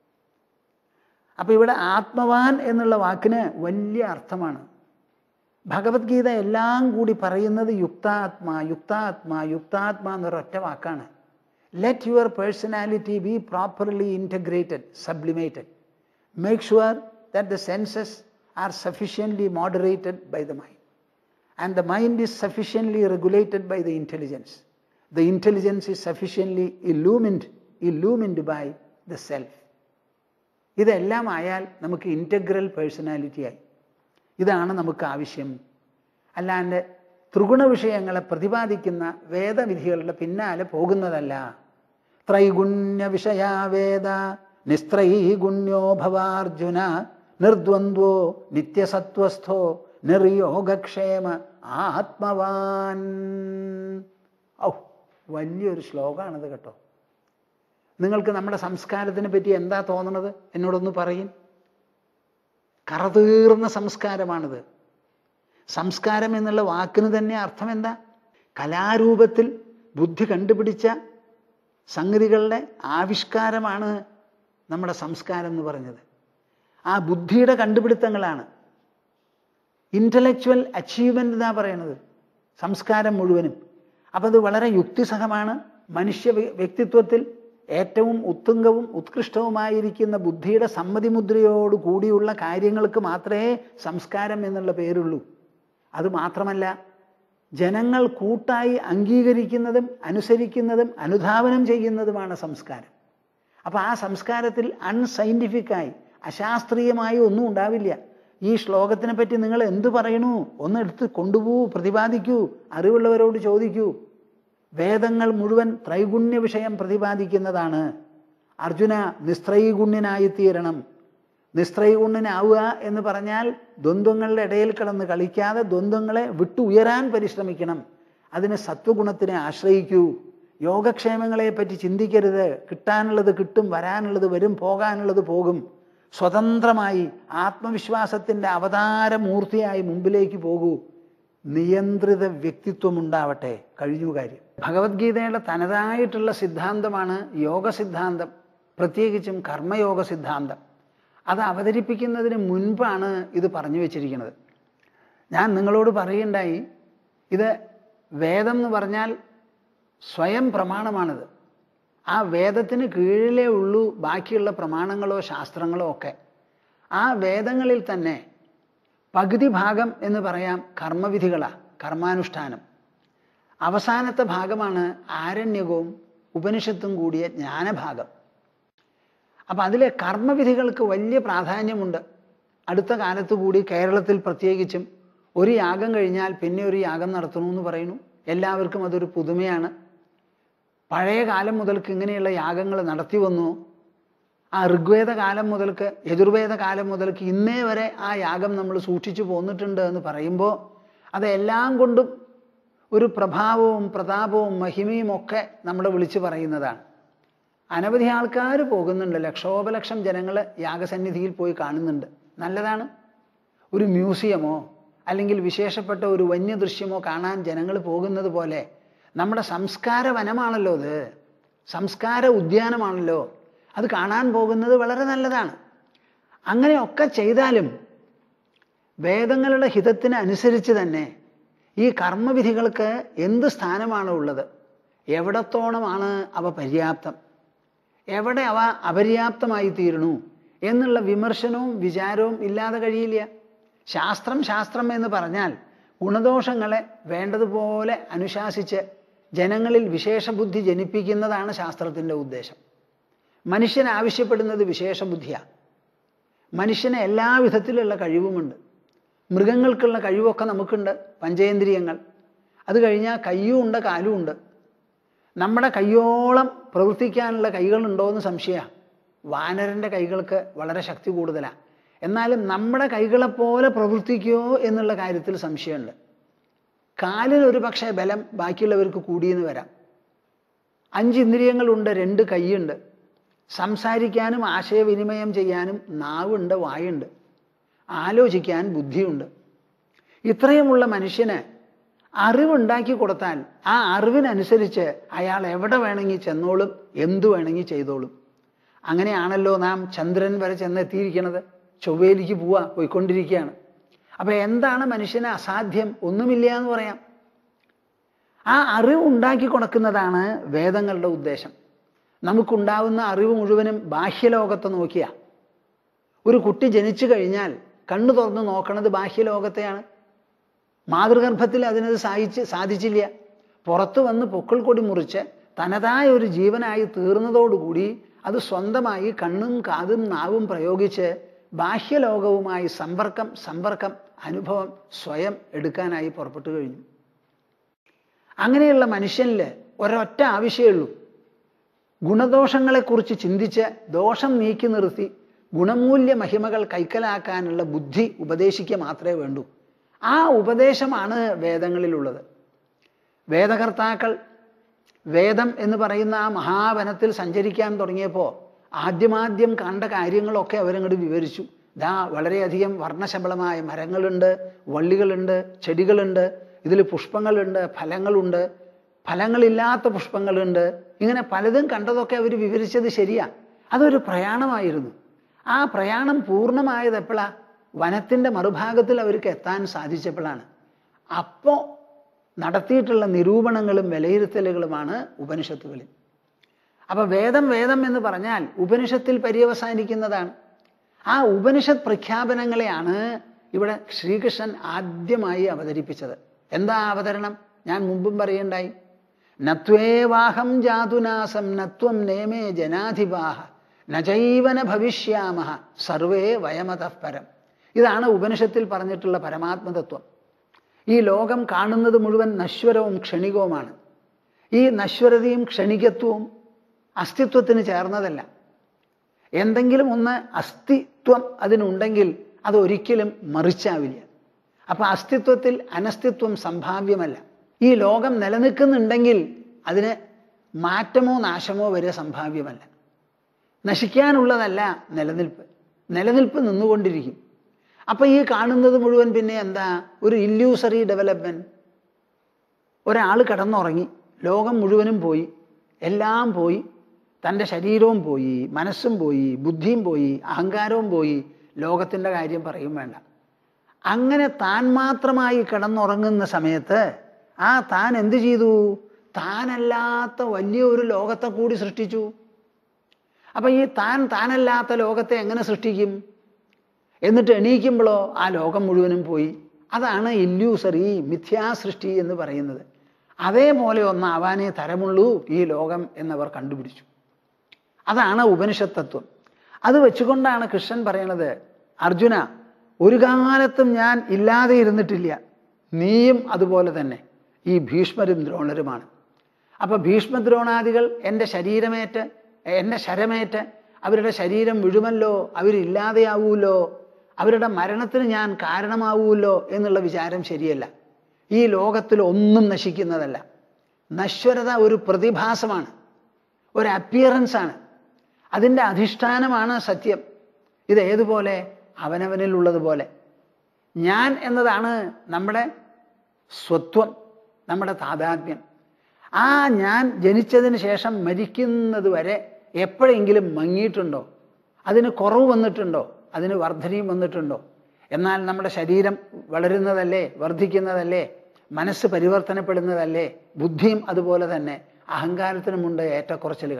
Speaker 1: അപ്പം ഇവിടെ ആത്മവാൻ എന്നുള്ള വാക്കിന് വലിയ അർത്ഥമാണ് ഭഗവത്ഗീത എല്ലാം കൂടി പറയുന്നത് യുക്താത്മാ യുക്താത്മാ യുക്താത്മാ എന്നൊരൊറ്റ വാക്കാണ് let your personality be properly integrated sublimated make sure that the senses are sufficiently moderated by the mind and the mind is sufficiently regulated by the intelligence. The intelligence is sufficiently illumined, illumined by the self. ഇതെല്ലാം ആയാൽ നമുക്ക് integral personality ആയി ഇതാണ് നമുക്ക് ആവശ്യം അല്ലാണ്ട് ത്രിഗുണ വിഷയങ്ങളെ പ്രതിപാദിക്കുന്ന വേദവിധികളുടെ പിന്നാലെ പോകുന്നതല്ല ത്രൈഗുണ്യ വിഷയാ വേദ നിസ്ത്രൈഗുണ്യോ ഭവാർജുന നിർദ്വന്ദ്വോ നിത്യസത്വസ്ഥോ നിർയോഗക്ഷേമ ആത്മവാൻ ഔ വലിയൊരു ശ്ലോകമാണത് കേട്ടോ നിങ്ങൾക്ക് നമ്മുടെ സംസ്കാരത്തിനെ പറ്റി എന്താ തോന്നണത് എന്നോടൊന്ന് പറയും കറതീർന്ന സംസ്കാരമാണിത് സംസ്കാരം എന്നുള്ള വാക്കിന് തന്നെ അർത്ഥം എന്താ കലാരൂപത്തിൽ ബുദ്ധി കണ്ടുപിടിച്ച സംഗതികളുടെ ആവിഷ്കാരമാണ് നമ്മുടെ സംസ്കാരം എന്ന് പറഞ്ഞത് ആ ബുദ്ധിയുടെ കണ്ടുപിടുത്തങ്ങളാണ് ഇൻ്റലക്ച്വൽ അച്ചീവ്മെൻ്റ് എന്നാ പറയണത് സംസ്കാരം മുഴുവനും അപ്പം അത് വളരെ യുക്തിസഹമാണ് മനുഷ്യ വ്യക്തിത്വത്തിൽ ഏറ്റവും ഉത്തുംഗവും ഉത്കൃഷ്ടവുമായിരിക്കുന്ന ബുദ്ധിയുടെ സമ്മതിമുദ്രയോട് കൂടിയുള്ള കാര്യങ്ങൾക്ക് മാത്രമേ സംസ്കാരം എന്നുള്ള പേരുള്ളൂ അത് മാത്രമല്ല ജനങ്ങൾ കൂട്ടായി അംഗീകരിക്കുന്നതും അനുസരിക്കുന്നതും അനുധാവനം ചെയ്യുന്നതുമാണ് സംസ്കാരം അപ്പം ആ സംസ്കാരത്തിൽ അൺസൈൻറ്റിഫിക്കായി അശാസ്ത്രീയമായി ഒന്നും ഉണ്ടാവില്ല ഈ ശ്ലോകത്തിനെ പറ്റി നിങ്ങൾ എന്തു പറയണു ഒന്ന് എടുത്ത് കൊണ്ടുപോകൂ പ്രതിപാദിക്കൂ അറിവുള്ളവരോട് ചോദിക്കൂ വേദങ്ങൾ മുഴുവൻ ത്രൈഗുണ്യ വിഷയം പ്രതിപാദിക്കുന്നതാണ് അർജുന നിസ്ത്രൈഗുണ്യനായി തീരണം നിസ്ത്രൈഗുണ്യനാവുക എന്ന് പറഞ്ഞാൽ ദ്വന്ദ്വങ്ങളുടെ ഇടയിൽ കിടന്ന് കളിക്കാതെ ദ്വന്ദ്വങ്ങളെ വിട്ടു ഉയരാൻ പരിശ്രമിക്കണം അതിന് സത്വഗുണത്തിനെ ആശ്രയിക്കൂ യോഗക്ഷേമങ്ങളെ പറ്റി ചിന്തിക്കരുത് കിട്ടാനുള്ളത് കിട്ടും വരാനുള്ളത് വരും പോകാനുള്ളത് പോകും സ്വതന്ത്രമായി ആത്മവിശ്വാസത്തിൻ്റെ അവതാരമൂർത്തിയായി മുമ്പിലേക്ക് പോകൂ നിയന്ത്രിത വ്യക്തിത്വം ഉണ്ടാവട്ടെ കഴിഞ്ഞു കാര്യം ഭഗവത്ഗീതയുടെ തനതായിട്ടുള്ള സിദ്ധാന്തമാണ് യോഗ സിദ്ധാന്തം പ്രത്യേകിച്ചും കർമ്മയോഗ സിദ്ധാന്തം അത് അവതരിപ്പിക്കുന്നതിന് മുൻപാണ് ഇത് പറഞ്ഞു വെച്ചിരിക്കുന്നത് ഞാൻ നിങ്ങളോട് പറയുണ്ടായി ഇത് വേദം എന്ന് പറഞ്ഞാൽ സ്വയം പ്രമാണമാണിത് ആ വേദത്തിന് കീഴിലേ ഉള്ളൂ ബാക്കിയുള്ള പ്രമാണങ്ങളോ ശാസ്ത്രങ്ങളോ ഒക്കെ ആ വേദങ്ങളിൽ തന്നെ പകുതി ഭാഗം എന്ന് പറയാം കർമ്മവിധികളാണ് കർമാനുഷ്ഠാനം അവസാനത്തെ ഭാഗമാണ് ആരണ്യകവും ഉപനിഷത്തും കൂടിയ ജ്ഞാനഭാഗം അപ്പം അതിലെ കർമ്മവിധികൾക്ക് വലിയ പ്രാധാന്യമുണ്ട് അടുത്ത കാലത്ത് കൂടി കേരളത്തിൽ പ്രത്യേകിച്ചും ഒരു യാഗം കഴിഞ്ഞാൽ പിന്നെ ഒരു യാഗം നടത്തണമെന്ന് പറയുന്നു എല്ലാവർക്കും അതൊരു പുതുമയാണ് പഴയ കാലം മുതൽക്ക് ഇങ്ങനെയുള്ള യാഗങ്ങൾ നടത്തി വന്നു ആ ഋഗ്വേദ കാലം മുതൽക്ക് യജുർവേദ കാലം മുതൽക്ക് ഇന്നേ വരെ ആ യാഗം നമ്മൾ സൂക്ഷിച്ചു പോന്നിട്ടുണ്ട് എന്ന് പറയുമ്പോൾ അതെല്ലാം കൊണ്ടും ഒരു പ്രഭാവവും പ്രതാപവും മഹിമയും ഒക്കെ നമ്മൾ വിളിച്ചു പറയുന്നതാണ് അനവധി ആൾക്കാർ പോകുന്നുണ്ട് ലക്ഷോപലക്ഷം ജനങ്ങൾ യാഗസന്നിധിയിൽ പോയി കാണുന്നുണ്ട് നല്ലതാണ് ഒരു മ്യൂസിയമോ അല്ലെങ്കിൽ വിശേഷപ്പെട്ട ഒരു വന്യദൃശ്യമോ കാണാൻ ജനങ്ങൾ പോകുന്നത് പോലെ നമ്മുടെ സംസ്കാര വനമാണല്ലോ അത് സംസ്കാര ഉദ്യാനമാണല്ലോ അത് കാണാൻ പോകുന്നത് വളരെ നല്ലതാണ് അങ്ങനെയൊക്കെ ചെയ്താലും വേദങ്ങളുടെ ഹിതത്തിന് അനുസരിച്ച് തന്നെ ഈ കർമ്മവിധികൾക്ക് എന്ത് സ്ഥാനമാണ് ഉള്ളത് എവിടത്തോളമാണ് അവ പര്യാപ്തം എവിടെ അവ അപര്യാപ്തമായി തീരണു എന്നുള്ള വിമർശനവും വിചാരവും ഇല്ലാതെ കഴിയില്ല ശാസ്ത്രം ശാസ്ത്രം എന്ന് പറഞ്ഞാൽ ഗുണദോഷങ്ങളെ വേണ്ടതുപോലെ അനുശാസിച്ച് ജനങ്ങളിൽ വിശേഷബുദ്ധി ജനിപ്പിക്കുന്നതാണ് ശാസ്ത്രത്തിൻ്റെ ഉദ്ദേശം മനുഷ്യൻ ആവശ്യപ്പെടുന്നത് വിശേഷബുദ്ധിയാണ് മനുഷ്യന് എല്ലാ വിധത്തിലുള്ള കഴിവുമുണ്ട് മൃഗങ്ങൾക്കുള്ള കഴിവൊക്കെ നമുക്കുണ്ട് പഞ്ചേന്ദ്രിയങ്ങൾ അത് കഴിഞ്ഞാൽ കയ്യും ഉണ്ട് കാലും ഉണ്ട് നമ്മുടെ കയ്യോളം പ്രവർത്തിക്കാനുള്ള കൈകളുണ്ടോ എന്ന് സംശയമാണ് വാനരൻ്റെ കൈകൾക്ക് വളരെ ശക്തി കൂടുതലാണ് എന്നാലും നമ്മുടെ കൈകളെപ്പോലെ പ്രവർത്തിക്കുമോ എന്നുള്ള കാര്യത്തിൽ സംശയമുണ്ട് കാലിന് ഒരു പക്ഷേ ബലം ബാക്കിയുള്ളവർക്ക് കൂടിയെന്ന് വരാം അഞ്ച് ഇന്ദ്രിയങ്ങളുണ്ട് രണ്ട് കൈയുണ്ട് സംസാരിക്കാനും ആശയവിനിമയം ചെയ്യാനും നാവുണ്ട് വായുണ്ട് ആലോചിക്കാൻ ബുദ്ധിയുണ്ട് ഇത്രയുമുള്ള മനുഷ്യന് അറിവുണ്ടാക്കി കൊടുത്താൽ ആ അറിവിനനുസരിച്ച് അയാൾ എവിടെ വേണമെങ്കിൽ ചെന്നോളും എന്തു വേണമെങ്കിൽ ചെയ്തോളും അങ്ങനെയാണല്ലോ നാം ചന്ദ്രൻ വരെ ചെന്നെത്തിയിരിക്കുന്നത് ചൊവ്വയിലേക്ക് പോവാ പോയിക്കൊണ്ടിരിക്കുകയാണ് അപ്പൊ എന്താണ് മനുഷ്യന് അസാധ്യം ഒന്നുമില്ല എന്ന് പറയാം ആ അറിവ് ഉണ്ടാക്കി കൊടുക്കുന്നതാണ് വേദങ്ങളുടെ ഉദ്ദേശം നമുക്കുണ്ടാവുന്ന അറിവ് മുഴുവനും ബാഹ്യലോകത്തെ നോക്കിയാ ഒരു കുട്ടി ജനിച്ചു കഴിഞ്ഞാൽ കണ്ണു തുറന്ന് നോക്കണത് ബാഹ്യലോകത്തെയാണ് മാതൃഗർഭത്തിൽ അതിനത് സാധിച്ച് സാധിച്ചില്ല പുറത്തു വന്ന് പൊക്കിൾ കൊടി മുറിച്ച് തനതായ ഒരു ജീവനായി തീർന്നതോടുകൂടി അത് സ്വന്തമായി കണ്ണും കാതും നാവും പ്രയോഗിച്ച് ബാഹ്യലോകവുമായി സമ്പർക്കം സമ്പർക്കം അനുഭവം സ്വയം എടുക്കാനായി പുറപ്പെട്ടു കഴിഞ്ഞു അങ്ങനെയുള്ള മനുഷ്യനിൽ ഒരൊറ്റ ആവശ്യമേ ഗുണദോഷങ്ങളെക്കുറിച്ച് ചിന്തിച്ച് ദോഷം നീക്കി നിർത്തി ഗുണമൂല്യ മഹിമകൾ കൈക്കലാക്കാനുള്ള ബുദ്ധി ഉപദേശിക്കുക മാത്രമേ വേണ്ടൂ ആ ഉപദേശമാണ് വേദങ്ങളിലുള്ളത് വേദകർത്താക്കൾ വേദം എന്ന് പറയുന്ന ആ മഹാവനത്തിൽ സഞ്ചരിക്കാൻ തുടങ്ങിയപ്പോൾ ആദ്യമാദ്യം കണ്ട കാര്യങ്ങളൊക്കെ അവരങ്ങോട്ട് വിവരിച്ചു ദാ വളരെയധികം വർണ്ണശബളമായ മരങ്ങളുണ്ട് വള്ളികളുണ്ട് ചെടികളുണ്ട് ഇതിൽ പുഷ്പങ്ങളുണ്ട് ഫലങ്ങളുണ്ട് ഫലങ്ങളില്ലാത്ത പുഷ്പങ്ങളുണ്ട് ഇങ്ങനെ പലതും കണ്ടതൊക്കെ അവർ വിവരിച്ചത് ശരിയാ അതൊരു പ്രയാണമായിരുന്നു ആ പ്രയാണം പൂർണ്ണമായത് എപ്പോഴാ വനത്തിൻ്റെ മറുഭാഗത്തിൽ അവർക്ക് എത്താൻ സാധിച്ചപ്പോഴാണ് അപ്പോൾ നടത്തിയിട്ടുള്ള നിരൂപണങ്ങളും വിലയിരുത്തലുകളുമാണ് ഉപനിഷത്തുകളിൽ അപ്പൊ വേദം വേദം എന്ന് പറഞ്ഞാൽ ഉപനിഷത്തിൽ പര്യവസാനിക്കുന്നതാണ് ആ ഉപനിഷത്ത് പ്രഖ്യാപനങ്ങളെയാണ് ഇവിടെ ശ്രീകൃഷ്ണൻ ആദ്യമായി അവതരിപ്പിച്ചത് എന്താ അവതരണം ഞാൻ മുമ്പും പറയണ്ടായി നത്വേവാഹം ജാതുനാസം നത്വം നേമേ ജനാധിപാഹ നജൈവന ഭവിഷ്യാമ സർവേ വയമതഃപരം ഇതാണ് ഉപനിഷത്തിൽ പറഞ്ഞിട്ടുള്ള പരമാത്മതത്വം ഈ ലോകം കാണുന്നത് മുഴുവൻ നശ്വരവും ക്ഷണികവുമാണ് ഈ നശ്വരതയും ക്ഷണികത്വവും അസ്തിത്വത്തിന് ചേർന്നതല്ല എന്തെങ്കിലും ഒന്ന് അസ്തിത്വം അതിനുണ്ടെങ്കിൽ അത് ഒരിക്കലും മറിച്ചാവില്ല അപ്പൊ അസ്തിത്വത്തിൽ അനസ്തിത്വം സംഭാവ്യമല്ല ഈ ലോകം നിലനിൽക്കുന്നുണ്ടെങ്കിൽ അതിന് മാറ്റമോ നാശമോ വരെ സംഭാവ്യമല്ല നശിക്കാനുള്ളതല്ല നിലനിൽപ്പ് നിലനിൽപ്പ് നിന്നുകൊണ്ടിരിക്കും അപ്പൊ ഈ കാണുന്നത് മുഴുവൻ പിന്നെ എന്താ ഒരു ഇല്യൂസറി ഡെവലപ്മെന്റ് ഒരാൾ കിടന്നുറങ്ങി ലോകം മുഴുവനും പോയി എല്ലാം പോയി തൻ്റെ ശരീരവും പോയി മനസ്സും പോയി ബുദ്ധിയും പോയി അഹങ്കാരവും പോയി ലോകത്തിൻ്റെ കാര്യം പറയും വേണ്ട അങ്ങനെ താൻ മാത്രമായി കിടന്നുറങ്ങുന്ന സമയത്ത് ആ താൻ എന്ത് ചെയ്തു താനല്ലാത്ത വലിയ ഒരു ലോകത്തെ കൂടി സൃഷ്ടിച്ചു അപ്പൊ ഈ താൻ താനല്ലാത്ത ലോകത്തെ എങ്ങനെ സൃഷ്ടിക്കും എന്നിട്ട് എണീക്കുമ്പോഴോ ആ ലോകം മുഴുവനും പോയി അതാണ് ഇല്യൂസറി മിഥ്യാസൃഷ്ടി എന്ന് പറയുന്നത് അതേപോലെ ഒന്നാവാനേ തരമുള്ളൂ ഈ ലോകം എന്നവർ കണ്ടുപിടിച്ചു അതാണ് ഉപനിഷത്ത് തത്വം അത് വെച്ചുകൊണ്ടാണ് കൃഷ്ണൻ പറയണത് അർജുന ഒരു കാലത്തും ഞാൻ ഇല്ലാതെ ഇരുന്നിട്ടില്ല നീയും അതുപോലെ തന്നെ ഈ ഭീഷ്മരും ദ്രോണരുമാണ് അപ്പൊ ഭീഷ്മദ്രോണാദികൾ എൻ്റെ ശരീരമേറ്റ് എൻ്റെ ശരമേറ്റ് അവരുടെ ശരീരം മുഴുവല്ലോ അവരില്ലാതെയാവൂലോ അവരുടെ മരണത്തിന് ഞാൻ കാരണമാവൂല്ലോ എന്നുള്ള വിചാരം ശരിയല്ല ഈ ലോകത്തിൽ ഒന്നും നശിക്കുന്നതല്ല നശ്വരത ഒരു പ്രതിഭാസമാണ് ഒരു അപ്പിയറൻസ് ആണ് അതിൻ്റെ അധിഷ്ഠാനമാണ് സത്യം ഇത് ഏതുപോലെ അവനവനിലുള്ളതുപോലെ ഞാൻ എന്നതാണ് നമ്മുടെ സ്വത്വം നമ്മുടെ താതാത്മ്യം ആ ഞാൻ ജനിച്ചതിന് ശേഷം മരിക്കുന്നത് വരെ എപ്പോഴെങ്കിലും മങ്ങിയിട്ടുണ്ടോ അതിന് കുറവ് വന്നിട്ടുണ്ടോ അതിന് വർധനയും വന്നിട്ടുണ്ടോ എന്നാൽ നമ്മുടെ ശരീരം വളരുന്നതല്ലേ വർദ്ധിക്കുന്നതല്ലേ മനസ്സ് പരിവർത്തനപ്പെടുന്നതല്ലേ ബുദ്ധിയും അതുപോലെ തന്നെ അഹങ്കാരത്തിനുമുണ്ട് ഏറ്റക്കുറച്ചിലുകൾ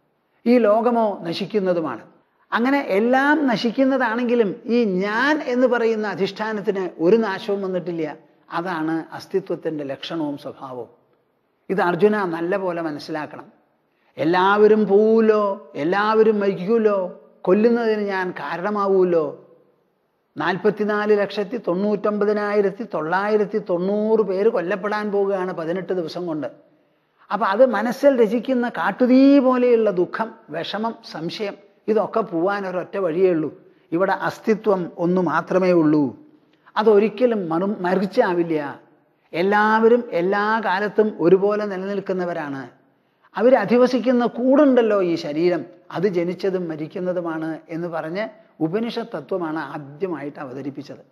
Speaker 1: ഈ ലോകമോ നശിക്കുന്നതുമാണ് അങ്ങനെ എല്ലാം നശിക്കുന്നതാണെങ്കിലും ഈ ഞാൻ എന്ന് പറയുന്ന അധിഷ്ഠാനത്തിന് ഒരു നാശവും വന്നിട്ടില്ല അതാണ് അസ്തിത്വത്തിൻ്റെ ലക്ഷണവും സ്വഭാവവും ഇത് അർജുന നല്ല പോലെ മനസ്സിലാക്കണം എല്ലാവരും പോവുമല്ലോ എല്ലാവരും മരിക്കുമല്ലോ കൊല്ലുന്നതിന് ഞാൻ കാരണമാവുമല്ലോ നാൽപ്പത്തിനാല് ലക്ഷത്തി തൊണ്ണൂറ്റൊമ്പതിനായിരത്തി തൊള്ളായിരത്തി തൊണ്ണൂറ് പേര് കൊല്ലപ്പെടാൻ പോവുകയാണ് പതിനെട്ട് ദിവസം കൊണ്ട് അപ്പം അത് മനസ്സിൽ രചിക്കുന്ന കാട്ടുതീ പോലെയുള്ള ദുഃഖം വിഷമം സംശയം ഇതൊക്കെ പോവാൻ ഒരൊറ്റ വഴിയേ ഉള്ളൂ ഇവിടെ അസ്തിത്വം ഒന്ന് മാത്രമേ ഉള്ളൂ അതൊരിക്കലും മറു മറിച്ചാവില്ല എല്ലാവരും എല്ലാ കാലത്തും ഒരുപോലെ നിലനിൽക്കുന്നവരാണ് അവർ അധിവസിക്കുന്ന കൂടുണ്ടല്ലോ ഈ ശരീരം അത് ജനിച്ചതും മരിക്കുന്നതുമാണ് എന്ന് പറഞ്ഞ് ഉപനിഷത്ത് തത്വമാണ് ആദ്യമായിട്ട് അവതരിപ്പിച്ചത്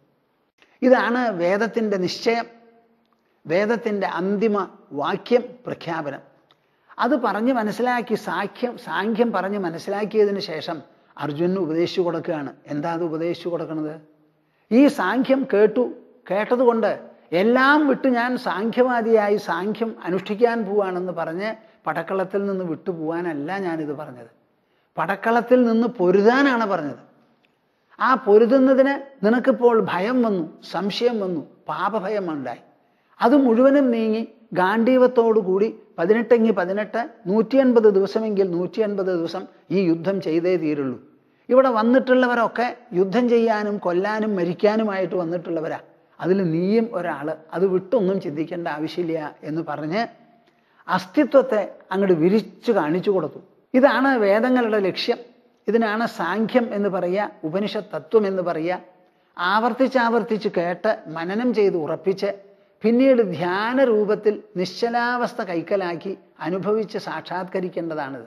Speaker 1: ഇതാണ് വേദത്തിൻ്റെ നിശ്ചയം വേദത്തിൻ്റെ അന്തിമ വാക്യം പ്രഖ്യാപനം അത് പറഞ്ഞ് മനസ്സിലാക്കി സാഖ്യം സാഖ്യം പറഞ്ഞ് മനസ്സിലാക്കിയതിന് ശേഷം അർജുനന് ഉപദേശിച്ചു കൊടുക്കുകയാണ് എന്താ അത് ഉപദേശിച്ചു കൊടുക്കുന്നത് ഈ സാഖ്യം കേട്ടു കേട്ടതുകൊണ്ട് എല്ലാം വിട്ട് ഞാൻ സാഖ്യവാദിയായി സാഖ്യം അനുഷ്ഠിക്കാൻ പോവാണെന്ന് പറഞ്ഞ് പടക്കളത്തിൽ നിന്ന് വിട്ടു പോവാനല്ല ഞാനിത് പറഞ്ഞത് പടക്കളത്തിൽ നിന്ന് പൊരുതാനാണ് പറഞ്ഞത് ആ പൊരുതുന്നതിന് നിനക്കിപ്പോൾ ഭയം വന്നു സംശയം വന്നു പാപഭയം ഉണ്ടായി അത് മുഴുവനും നീങ്ങി ഗാന്ധീവത്തോടുകൂടി പതിനെട്ടെങ്കി പതിനെട്ട് നൂറ്റി അൻപത് ദിവസമെങ്കിൽ നൂറ്റി അൻപത് ദിവസം ഈ യുദ്ധം ചെയ്തേ തീരുള്ളൂ ഇവിടെ വന്നിട്ടുള്ളവരൊക്കെ യുദ്ധം ചെയ്യാനും കൊല്ലാനും മരിക്കാനുമായിട്ട് വന്നിട്ടുള്ളവരാ അതിൽ നീയും ഒരാൾ അത് വിട്ടൊന്നും ചിന്തിക്കേണ്ട ആവശ്യമില്ല എന്ന് പറഞ്ഞ് അസ്തിത്വത്തെ അങ്ങോട്ട് വിരിച്ചു കാണിച്ചു കൊടുത്തു ഇതാണ് വേദങ്ങളുടെ ലക്ഷ്യം ഇതിനാണ് സാഖ്യം എന്ന് പറയുക ഉപനിഷത്ത് തത്വം എന്ന് പറയുക ആവർത്തിച്ചാവർത്തിച്ച് കേട്ട് മനനം ചെയ്ത് ഉറപ്പിച്ച് പിന്നീട് ധ്യാന രൂപത്തിൽ നിശ്ചലാവസ്ഥ കൈക്കലാക്കി അനുഭവിച്ച് സാക്ഷാത്കരിക്കേണ്ടതാണിത്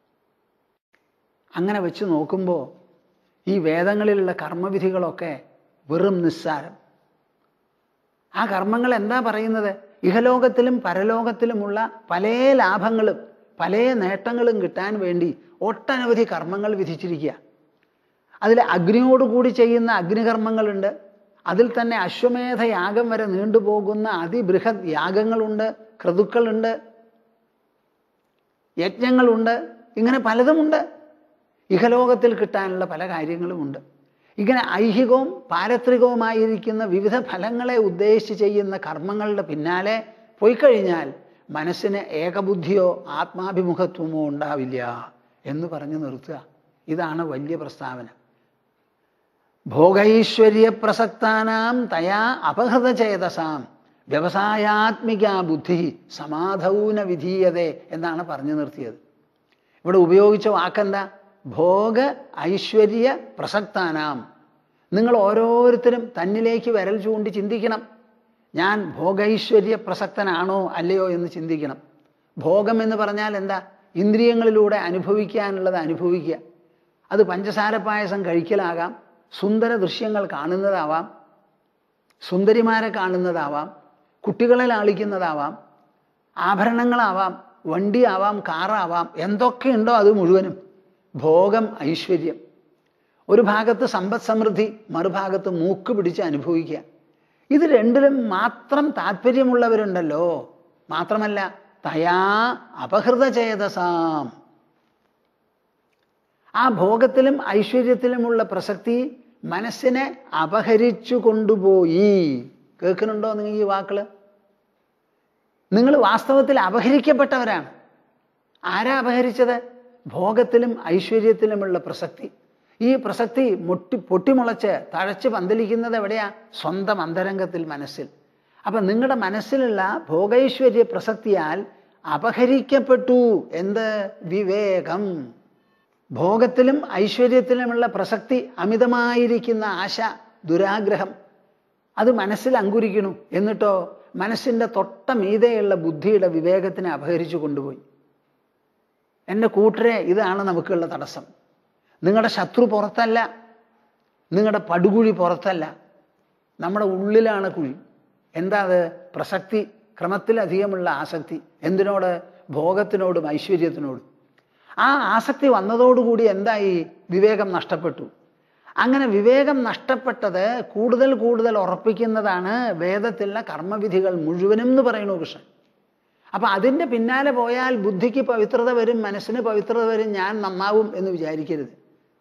Speaker 1: അങ്ങനെ വെച്ച് നോക്കുമ്പോൾ ഈ വേദങ്ങളിലുള്ള കർമ്മവിധികളൊക്കെ വെറും നിസ്സാരം ആ കർമ്മങ്ങൾ എന്താ പറയുന്നത് ഇഹലോകത്തിലും പരലോകത്തിലുമുള്ള പല ലാഭങ്ങളും പല നേട്ടങ്ങളും കിട്ടാൻ വേണ്ടി ഒട്ടനവധി കർമ്മങ്ങൾ വിധിച്ചിരിക്കുക അതിൽ അഗ്നിയോടുകൂടി ചെയ്യുന്ന അഗ്നികർമ്മങ്ങളുണ്ട് അതിൽ തന്നെ അശ്വമേധ യാഗം വരെ നീണ്ടുപോകുന്ന അതിബൃഹത് യാഗങ്ങളുണ്ട് ക്രതുക്കളുണ്ട് യജ്ഞങ്ങളുണ്ട് ഇങ്ങനെ പലതുമുണ്ട് ഇഹലോകത്തിൽ കിട്ടാനുള്ള പല കാര്യങ്ങളുമുണ്ട് ഇങ്ങനെ ഐഹികവും പാരത്രികവുമായിരിക്കുന്ന വിവിധ ഫലങ്ങളെ ഉദ്ദേശിച്ച് ചെയ്യുന്ന കർമ്മങ്ങളുടെ പിന്നാലെ പോയി കഴിഞ്ഞാൽ മനസ്സിന് ഏകബുദ്ധിയോ ആത്മാഭിമുഖത്വമോ ഉണ്ടാവില്ല എന്ന് പറഞ്ഞു നിർത്തുക ഇതാണ് വലിയ പ്രസ്താവന ഭോഗൈശ്വര്യ പ്രസക്താനാം തയാ അപഹൃതചേതസാം വ്യവസായാത്മിക ബുദ്ധി സമാധൗന വിധീയതേ എന്നാണ് പറഞ്ഞു നിർത്തിയത് ഇവിടെ ഉപയോഗിച്ച വാക്കെന്താ ഭോഗ ഐശ്വര്യ പ്രസക്താനാം നിങ്ങൾ ഓരോരുത്തരും തന്നിലേക്ക് വിരൽ ചൂണ്ടി ചിന്തിക്കണം ഞാൻ ഭോഗൈശ്വര്യ പ്രസക്തനാണോ അല്ലയോ എന്ന് ചിന്തിക്കണം ഭോഗം എന്ന് പറഞ്ഞാൽ എന്താ ഇന്ദ്രിയങ്ങളിലൂടെ അനുഭവിക്കാനുള്ളത് അനുഭവിക്കുക അത് പഞ്ചസാര പായസം കഴിക്കലാകാം സുന്ദര ദൃശ്യങ്ങൾ കാണുന്നതാവാം സുന്ദരിമാരെ കാണുന്നതാവാം കുട്ടികളെ ലാളിക്കുന്നതാവാം ആഭരണങ്ങളാവാം വണ്ടിയാവാം കാറാവാം എന്തൊക്കെയുണ്ടോ അത് മുഴുവനും ഭോഗം ഐശ്വര്യം ഒരു ഭാഗത്ത് സമ്പദ് സമൃദ്ധി മറുഭാഗത്ത് മൂക്ക് പിടിച്ച് അനുഭവിക്കുക ഇത് രണ്ടിലും മാത്രം താല്പര്യമുള്ളവരുണ്ടല്ലോ മാത്രമല്ല തയാ അപഹൃതചേതസാം ആ ഭോഗത്തിലും ഐശ്വര്യത്തിലുമുള്ള പ്രസക്തി മനസ്സിനെ അപഹരിച്ചു കൊണ്ടുപോയി കേൾക്കുന്നുണ്ടോ നിങ്ങൾ ഈ വാക്കുകൾ നിങ്ങൾ വാസ്തവത്തിൽ അപഹരിക്കപ്പെട്ടവരാണ് ആരാ അപഹരിച്ചത് ഭോഗത്തിലും ഐശ്വര്യത്തിലുമുള്ള പ്രസക്തി ഈ പ്രസക്തി മുട്ടി പൊട്ടിമുളച്ച് തഴച്ച് പന്തലിക്കുന്നത് എവിടെയാ സ്വന്തം അന്തരംഗത്തിൽ മനസ്സിൽ അപ്പം നിങ്ങളുടെ മനസ്സിലുള്ള ഭോഗൈശ്വര്യ പ്രസക്തിയാൽ അപഹരിക്കപ്പെട്ടു എന്ത് വിവേകം ഭോഗത്തിലും ഐശ്വര്യത്തിലുമുള്ള പ്രസക്തി അമിതമായിരിക്കുന്ന ആശ ദുരാഗ്രഹം അത് മനസ്സിൽ അങ്കുരിക്കണു എന്നിട്ടോ മനസ്സിൻ്റെ തൊട്ട മീതെയുള്ള ബുദ്ധിയുടെ വിവേകത്തിനെ അപഹരിച്ചു കൊണ്ടുപോയി എൻ്റെ കൂട്ടരെ ഇതാണ് നമുക്കുള്ള തടസ്സം നിങ്ങളുടെ ശത്രു പുറത്തല്ല നിങ്ങളുടെ പടുകുഴി പുറത്തല്ല നമ്മുടെ ഉള്ളിലാണ് കുഴി എന്താ അത് പ്രസക്തി ക്രമത്തിലധികമുള്ള ആസക്തി എന്തിനോട് ഭോഗത്തിനോടും ഐശ്വര്യത്തിനോടും ആ ആസക്തി വന്നതോടുകൂടി എന്തായി വിവേകം നഷ്ടപ്പെട്ടു അങ്ങനെ വിവേകം നഷ്ടപ്പെട്ടത് കൂടുതൽ കൂടുതൽ ഉറപ്പിക്കുന്നതാണ് വേദത്തിലുള്ള കർമ്മവിധികൾ മുഴുവനും എന്ന് പറയുന്നു കൃഷ്ണൻ അപ്പം അതിൻ്റെ പിന്നാലെ പോയാൽ ബുദ്ധിക്ക് പവിത്രത വരും മനസ്സിന് പവിത്രത വരും ഞാൻ നന്നാവും എന്ന് വിചാരിക്കരുത്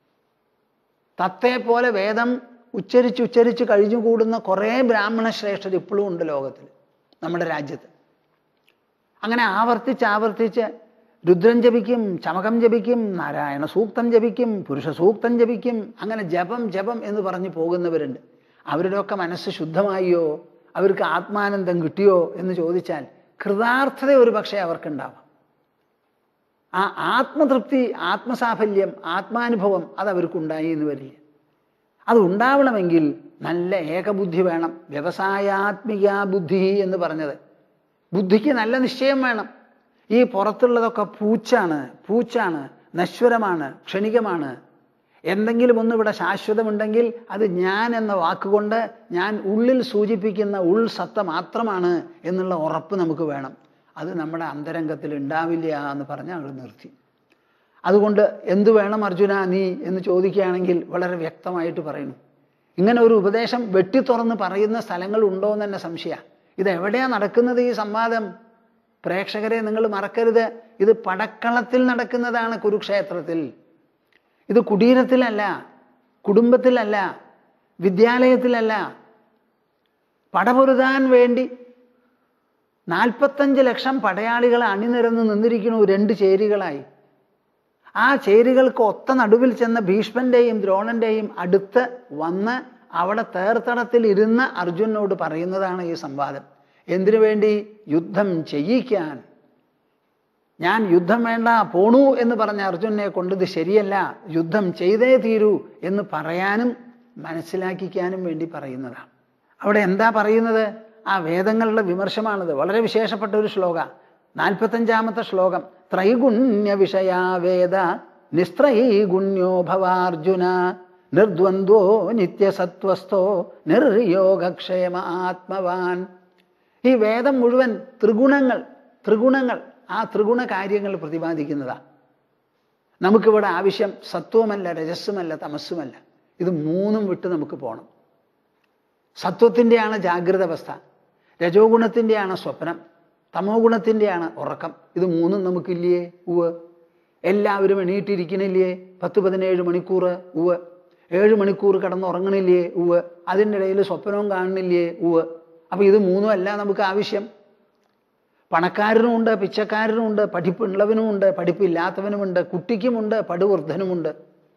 Speaker 1: തത്തെ പോലെ വേദം ഉച്ചരിച്ച് ഉച്ചരിച്ച് കഴിഞ്ഞുകൂടുന്ന കുറേ ബ്രാഹ്മണ ശ്രേഷ്ഠർ ഇപ്പോഴും ഉണ്ട് ലോകത്തിൽ നമ്മുടെ രാജ്യത്ത് അങ്ങനെ ആവർത്തിച്ച് ആവർത്തിച്ച് രുദ്രൻ ജപിക്കും ചമകം ജപിക്കും നാരായണ സൂക്തം ജപിക്കും പുരുഷ സൂക്തം ജപിക്കും അങ്ങനെ ജപം ജപം എന്ന് പറഞ്ഞ് പോകുന്നവരുണ്ട് അവരുടെയൊക്കെ മനസ്സ് ശുദ്ധമായോ അവർക്ക് ആത്മാനന്ദം കിട്ടിയോ എന്ന് ചോദിച്ചാൽ കൃതാർത്ഥത ഒരു പക്ഷേ അവർക്കുണ്ടാവാം ആ ആത്മതൃപ്തി ആത്മസാഫല്യം ആത്മാനുഭവം അത് അവർക്കുണ്ടായി എന്ന് വരില്ല അത് ഉണ്ടാവണമെങ്കിൽ നല്ല ഏകബുദ്ധി വേണം വ്യവസായാത്മിക ബുദ്ധി എന്ന് പറഞ്ഞത് ബുദ്ധിക്ക് നല്ല നിശ്ചയം വേണം ഈ പുറത്തുള്ളതൊക്കെ പൂച്ചാണ് പൂച്ചാണ് നശ്വരമാണ് ക്ഷണികമാണ് എന്തെങ്കിലും ഒന്ന് ഇവിടെ ശാശ്വതമുണ്ടെങ്കിൽ അത് ഞാൻ എന്ന വാക്കുകൊണ്ട് ഞാൻ ഉള്ളിൽ സൂചിപ്പിക്കുന്ന ഉൾ സത്ത മാത്രമാണ് എന്നുള്ള ഉറപ്പ് നമുക്ക് വേണം അത് നമ്മുടെ അന്തരംഗത്തിൽ ഉണ്ടാവില്ല എന്ന് പറഞ്ഞ് അങ്ങ് നിർത്തി അതുകൊണ്ട് എന്തു വേണം അർജുന നീ എന്ന് ചോദിക്കുകയാണെങ്കിൽ വളരെ വ്യക്തമായിട്ട് പറയുന്നു ഇങ്ങനെ ഒരു ഉപദേശം വെട്ടി തുറന്ന് പറയുന്ന സ്ഥലങ്ങൾ ഉണ്ടോ എന്ന് തന്നെ സംശയ ഇത് എവിടെയാ നടക്കുന്നത് ഈ സംവാദം പ്രേക്ഷകരെ നിങ്ങൾ മറക്കരുത് ഇത് പടക്കളത്തിൽ നടക്കുന്നതാണ് കുരുക്ഷേത്രത്തിൽ ഇത് കുടീരത്തിലല്ല കുടുംബത്തിലല്ല വിദ്യാലയത്തിലല്ല പടപൊരുതാൻ വേണ്ടി നാൽപ്പത്തഞ്ച് ലക്ഷം പടയാളികളെ അണിനിരന്ന് നിന്നിരിക്കുന്നു രണ്ട് ചേരികളായി ആ ചേരികൾക്ക് ഒത്ത നടുവിൽ ചെന്ന ഭീഷ്മന്റെയും ദ്രോണന്റെയും അടുത്ത് വന്ന് അവിടെ തേർത്തടത്തിൽ ഇരുന്ന് അർജുനോട് പറയുന്നതാണ് ഈ സംവാദം എന്തിനു വേണ്ടി യുദ്ധം ചെയ്യിക്കാൻ ഞാൻ യുദ്ധം വേണ്ട പോണു എന്ന് പറഞ്ഞ അർജുനെ കൊണ്ട് ഇത് ശരിയല്ല യുദ്ധം ചെയ്തേ തീരൂ എന്ന് പറയാനും മനസ്സിലാക്കിക്കാനും വേണ്ടി പറയുന്നതാണ് അവിടെ എന്താ പറയുന്നത് ആ വേദങ്ങളുടെ വിമർശമാണിത് വളരെ വിശേഷപ്പെട്ട ഒരു ശ്ലോക നാൽപ്പത്തഞ്ചാമത്തെ ശ്ലോകം ത്രൈഗുണ്യ വിഷയാ വേദ നിസ്ത്രൈഗുണ്യോ ഭവാർജുന നിർദ്വന്ദ്വോ നിത്യസത്വസ്ഥോ നിർയോഗക്ഷേമ ആത്മവാൻ ഈ വേദം മുഴുവൻ ത്രിഗുണങ്ങൾ ത്രിഗുണങ്ങൾ ആ ത്രിഗുണ കാര്യങ്ങൾ പ്രതിപാദിക്കുന്നതാണ് നമുക്കിവിടെ ആവശ്യം സത്വമല്ല രജസ്സുമല്ല തമസ്സുമല്ല ഇത് മൂന്നും വിട്ട് നമുക്ക് പോകണം സത്വത്തിൻ്റെയാണ് ജാഗ്രത അവസ്ഥ രജോ ഗുണത്തിൻ്റെയാണ് സ്വപ്നം തമോ ഗുണത്തിൻ്റെയാണ് ഉറക്കം ഇത് മൂന്നും നമുക്കില്ലേ ഉവ് എല്ലാവരും എണീറ്റിരിക്കണില്ലേ പത്ത് പതിനേഴ് മണിക്കൂർ ഉവ് ഏഴ് മണിക്കൂർ കിടന്ന് ഉറങ്ങണില്ലേ ഉവ് അതിൻ്റെ ഇടയിൽ സ്വപ്നവും കാണുന്നില്ലേ ഉവ് അപ്പം ഇത് മൂന്നും അല്ല നമുക്ക് ആവശ്യം പണക്കാരനുമുണ്ട് പിച്ചക്കാരനുമുണ്ട് പഠിപ്പുള്ളവനുമുണ്ട് പഠിപ്പില്ലാത്തവനുമുണ്ട് കുട്ടിക്കുമുണ്ട് പടുവൃദ്ധനുമുണ്ട്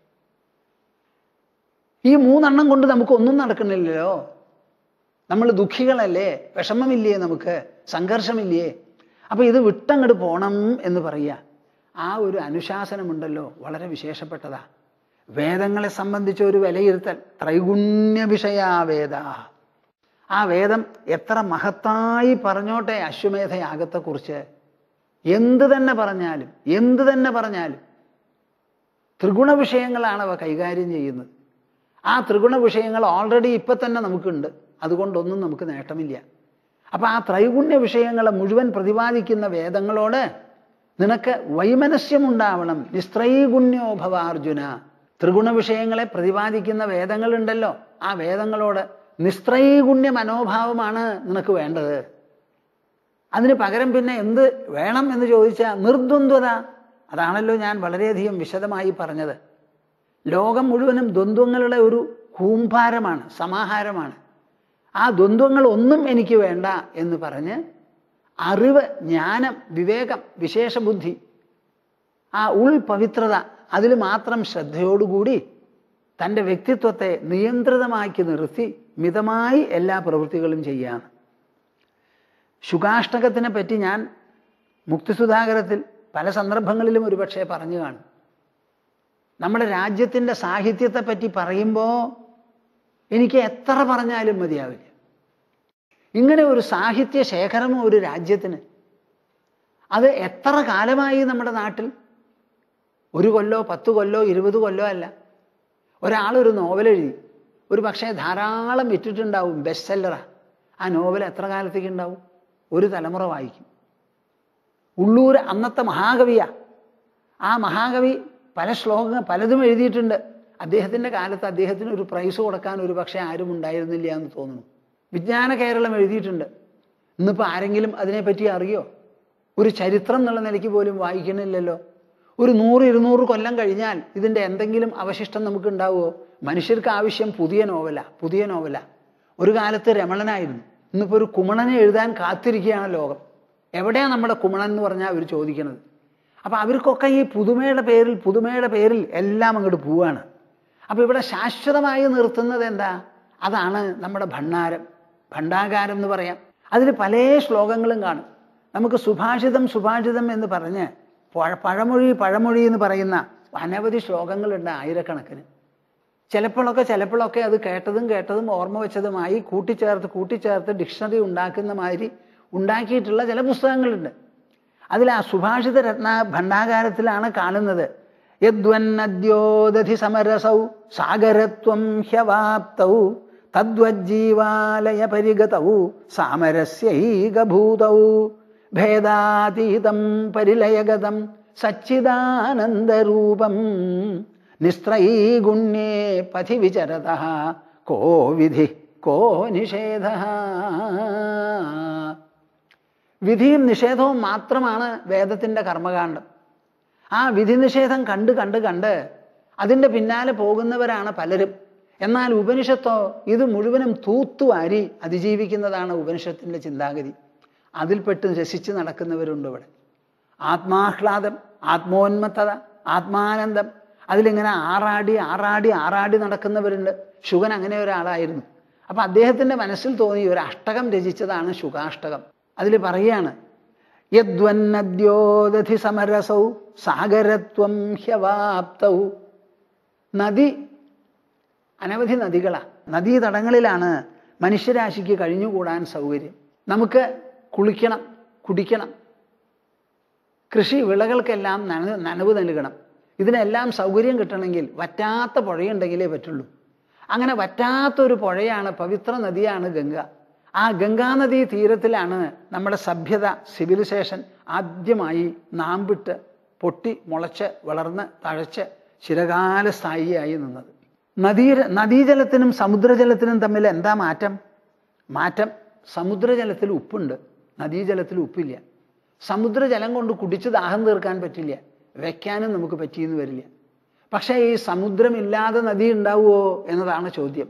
Speaker 1: ഈ മൂന്നെണ്ണം കൊണ്ട് നമുക്ക് ഒന്നും നടക്കണില്ലല്ലോ നമ്മൾ ദുഃഖികളല്ലേ വിഷമമില്ലേ നമുക്ക് സംഘർഷമില്ലേ അപ്പൊ ഇത് വിട്ടങ്ങോട്ട് പോണം എന്ന് പറയുക ആ ഒരു അനുശാസനമുണ്ടല്ലോ വളരെ വിശേഷപ്പെട്ടതാ വേദങ്ങളെ സംബന്ധിച്ച ഒരു വിലയിരുത്തൽ ത്രൈഗുണ്യ വിഷയാ വേദ ആ വേദം എത്ര മഹത്തായി പറഞ്ഞോട്ടെ അശ്വമേധയാഗത്തെക്കുറിച്ച് എന്ത് തന്നെ പറഞ്ഞാലും എന്ത് തന്നെ പറഞ്ഞാലും ത്രിഗുണ വിഷയങ്ങളാണ് അവ കൈകാര്യം ചെയ്യുന്നത് ആ ത്രിഗുണ വിഷയങ്ങൾ ഓൾറെഡി ഇപ്പം തന്നെ നമുക്കുണ്ട് അതുകൊണ്ടൊന്നും നമുക്ക് നേട്ടമില്ല അപ്പം ആ ത്രൈഗുണ്യ വിഷയങ്ങളെ മുഴുവൻ പ്രതിപാദിക്കുന്ന വേദങ്ങളോട് നിനക്ക് വൈമനസ്യമുണ്ടാവണം നിസ്ത്രൈഗുണ്യോ ഭവ അർജുന ത്രിഗുണ വിഷയങ്ങളെ പ്രതിപാദിക്കുന്ന വേദങ്ങളുണ്ടല്ലോ ആ വേദങ്ങളോട് നിസ്ത്രൈഗുണ്യ മനോഭാവമാണ് നിനക്ക് വേണ്ടത് അതിന് പകരം പിന്നെ എന്ത് വേണം എന്ന് ചോദിച്ചാൽ നിർദ്വന്ദ്വത അതാണല്ലോ ഞാൻ വളരെയധികം വിശദമായി പറഞ്ഞത് ലോകം മുഴുവനും ദ്വന്ദ്വങ്ങളുടെ ഒരു കൂമ്പാരമാണ് സമാഹാരമാണ് ആ ദ്വന്ദ്വങ്ങൾ ഒന്നും എനിക്ക് വേണ്ട എന്ന് പറഞ്ഞ് അറിവ് ജ്ഞാനം വിവേകം വിശേഷബുദ്ധി ആ ഉൾ പവിത്രത അതിൽ മാത്രം ശ്രദ്ധയോടുകൂടി തൻ്റെ വ്യക്തിത്വത്തെ നിയന്ത്രിതമാക്കി നിർത്തി മിതമായി എല്ലാ പ്രവൃത്തികളും ചെയ്യാം ശുകാഷ്ടകത്തിനെ പറ്റി ഞാൻ മുക്തിസുധാകരത്തിൽ പല സന്ദർഭങ്ങളിലും ഒരുപക്ഷെ പറഞ്ഞു കാണും നമ്മുടെ രാജ്യത്തിൻ്റെ സാഹിത്യത്തെ പറ്റി പറയുമ്പോൾ എനിക്ക് എത്ര പറഞ്ഞാലും മതിയാവില്ല ഇങ്ങനെ ഒരു സാഹിത്യ ശേഖരമോ ഒരു രാജ്യത്തിന് അത് എത്ര കാലമായി നമ്മുടെ നാട്ടിൽ ഒരു കൊല്ലോ പത്ത് കൊല്ലോ ഇരുപത് കൊല്ലോ അല്ല ഒരാളൊരു നോവൽ എഴുതി ഒരു പക്ഷേ ധാരാളം വിറ്റിട്ടുണ്ടാവും ബെസ്റ്റ് സെല്ലറാ ആ നോവൽ എത്ര കാലത്തേക്ക് ഉണ്ടാവും ഒരു തലമുറ വായിക്കും ഉള്ളൂർ അന്നത്തെ മഹാകവിയാ ആ മഹാകവി പല ശ്ലോകങ്ങൾ പലതും എഴുതിയിട്ടുണ്ട് അദ്ദേഹത്തിൻ്റെ കാലത്ത് അദ്ദേഹത്തിന് ഒരു പ്രൈസ് കൊടുക്കാൻ ഒരു പക്ഷേ ആരും ഉണ്ടായിരുന്നില്ല എന്ന് തോന്നുന്നു വിജ്ഞാന കേരളം എഴുതിയിട്ടുണ്ട് ഇന്നിപ്പോൾ ആരെങ്കിലും അതിനെപ്പറ്റി അറിയോ ഒരു ചരിത്രം എന്നുള്ള നിലയ്ക്ക് പോലും വായിക്കണില്ലല്ലോ ഒരു നൂറ് ഇരുന്നൂറ് കൊല്ലം കഴിഞ്ഞാൽ ഇതിൻ്റെ എന്തെങ്കിലും അവശിഷ്ടം നമുക്ക് ഉണ്ടാവുമോ മനുഷ്യർക്ക് ആവശ്യം പുതിയ നോവല പുതിയ നോവല ഒരു കാലത്ത് രമണനായിരുന്നു ഇന്നിപ്പോൾ ഒരു കുമണനെ എഴുതാൻ കാത്തിരിക്കുകയാണ് ലോകം എവിടെയാണ് നമ്മുടെ കുമണൻ എന്ന് പറഞ്ഞാൽ അവർ ചോദിക്കുന്നത് അപ്പം അവർക്കൊക്കെ ഈ പുതുമയുടെ പേരിൽ പുതുമയുടെ പേരിൽ എല്ലാം അങ്ങോട്ട് പോവാണ് അപ്പം ഇവിടെ ശാശ്വതമായി നിർത്തുന്നത് എന്താ അതാണ് നമ്മുടെ ഭണ്ഡാരം ഭണ്ഡാകാരം എന്ന് പറയാം അതിൽ പല ശ്ലോകങ്ങളും കാണും നമുക്ക് സുഭാഷിതം സുഭാഷിതം എന്ന് പറഞ്ഞ് പഴ- പഴമൊഴി പഴമൊഴി എന്ന് പറയുന്ന അനവധി ശ്ലോകങ്ങളുണ്ട് ആയിരക്കണക്കിന് ചിലപ്പോഴൊക്കെ ചിലപ്പോഴൊക്കെ അത് കേട്ടതും കേട്ടതും ഓർമ്മ വെച്ചതുമായി കൂട്ടിച്ചേർത്ത് കൂട്ടിച്ചേർത്ത് ഡിക്ഷണറി ഉണ്ടാക്കുന്ന മാതിരി ഉണ്ടാക്കിയിട്ടുള്ള ചില പുസ്തകങ്ങളുണ്ട് അതിൽ ആ സുഭാഷിത രത്ന ഭണ്ഡാകാരത്തിലാണ് കാണുന്നത് യദ്വന്നദ്യോദധി സമരസൗ സാഗരത്വം ഹ്യവാപ്തൗ തദ്വജ്ജീവാലയ പരിഗതൗ സാമരസ്യൈകഭൂതൗ ഭേദാതീതം പരിലയഗതം സച്ചിദാനന്ദരൂപം നിസ്ത്രൈഗുണ്യേ പഥി വിചരത കോ വിധി കോ നിഷേധ വിധിയും നിഷേധവും മാത്രമാണ് വേദത്തിൻ്റെ കർമ്മകാണ്ഡം ആ വിധി നിഷേധം കണ്ട് കണ്ട് കണ്ട് അതിൻ്റെ പിന്നാലെ പോകുന്നവരാണ് പലരും എന്നാൽ ഉപനിഷത്തോ ഇത് മുഴുവനും തൂത്തുവാരി അതിജീവിക്കുന്നതാണ് ഉപനിഷത്തിൻ്റെ ചിന്താഗതി അതിൽപ്പെട്ട് രസിച്ച് നടക്കുന്നവരുണ്ട് ഇവിടെ ആത്മാഹ്ലാദം ആത്മോന്മത്തത ആത്മാനന്ദം അതിലിങ്ങനെ ആറാടി ആറാടി ആറാടി നടക്കുന്നവരുണ്ട് ശുഗൻ അങ്ങനെ ഒരാളായിരുന്നു അപ്പം അദ്ദേഹത്തിൻ്റെ മനസ്സിൽ തോന്നി ഒരു അഷ്ടകം രചിച്ചതാണ് ശുകാഷ്ടകം അതിൽ പറയാണ് യദ്വന്നദ്യോദധി സമരസൗ സാഗരത്വം ഹ്യവാപ്തൗ നദി അനവധി നദികളാണ് നദീതടങ്ങളിലാണ് മനുഷ്യരാശിക്ക് കഴിഞ്ഞുകൂടാൻ സൗകര്യം നമുക്ക് കുളിക്കണം കുടിക്കണം കൃഷി വിളകൾക്കെല്ലാം നന നനവ് നൽകണം ഇതിനെല്ലാം സൗകര്യം കിട്ടണമെങ്കിൽ വറ്റാത്ത പുഴയുണ്ടെങ്കിലേ പറ്റുള്ളൂ അങ്ങനെ വറ്റാത്തൊരു പുഴയാണ് പവിത്ര നദിയാണ് ഗംഗ ആ ഗംഗാനദീ തീരത്തിലാണ് നമ്മുടെ സഭ്യത സിവിലൈസേഷൻ ആദ്യമായി നാമ്പിട്ട് പൊട്ടി മുളച്ച് വളർന്ന് തഴച്ച് ചിരകാല സ്ഥായിയായി നിന്നത് നദീ നദീജലത്തിനും സമുദ്രജലത്തിനും തമ്മിൽ എന്താ മാറ്റം മാറ്റം സമുദ്രജലത്തിൽ ഉപ്പുണ്ട് നദീജലത്തിൽ ഉപ്പില്ല സമുദ്രജലം കൊണ്ട് കുടിച്ച് ദാഹം തീർക്കാൻ പറ്റില്ല വെക്കാനും നമുക്ക് പറ്റിയെന്ന് വരില്ല പക്ഷേ ഈ സമുദ്രമില്ലാതെ നദി ഉണ്ടാവുമോ എന്നതാണ് ചോദ്യം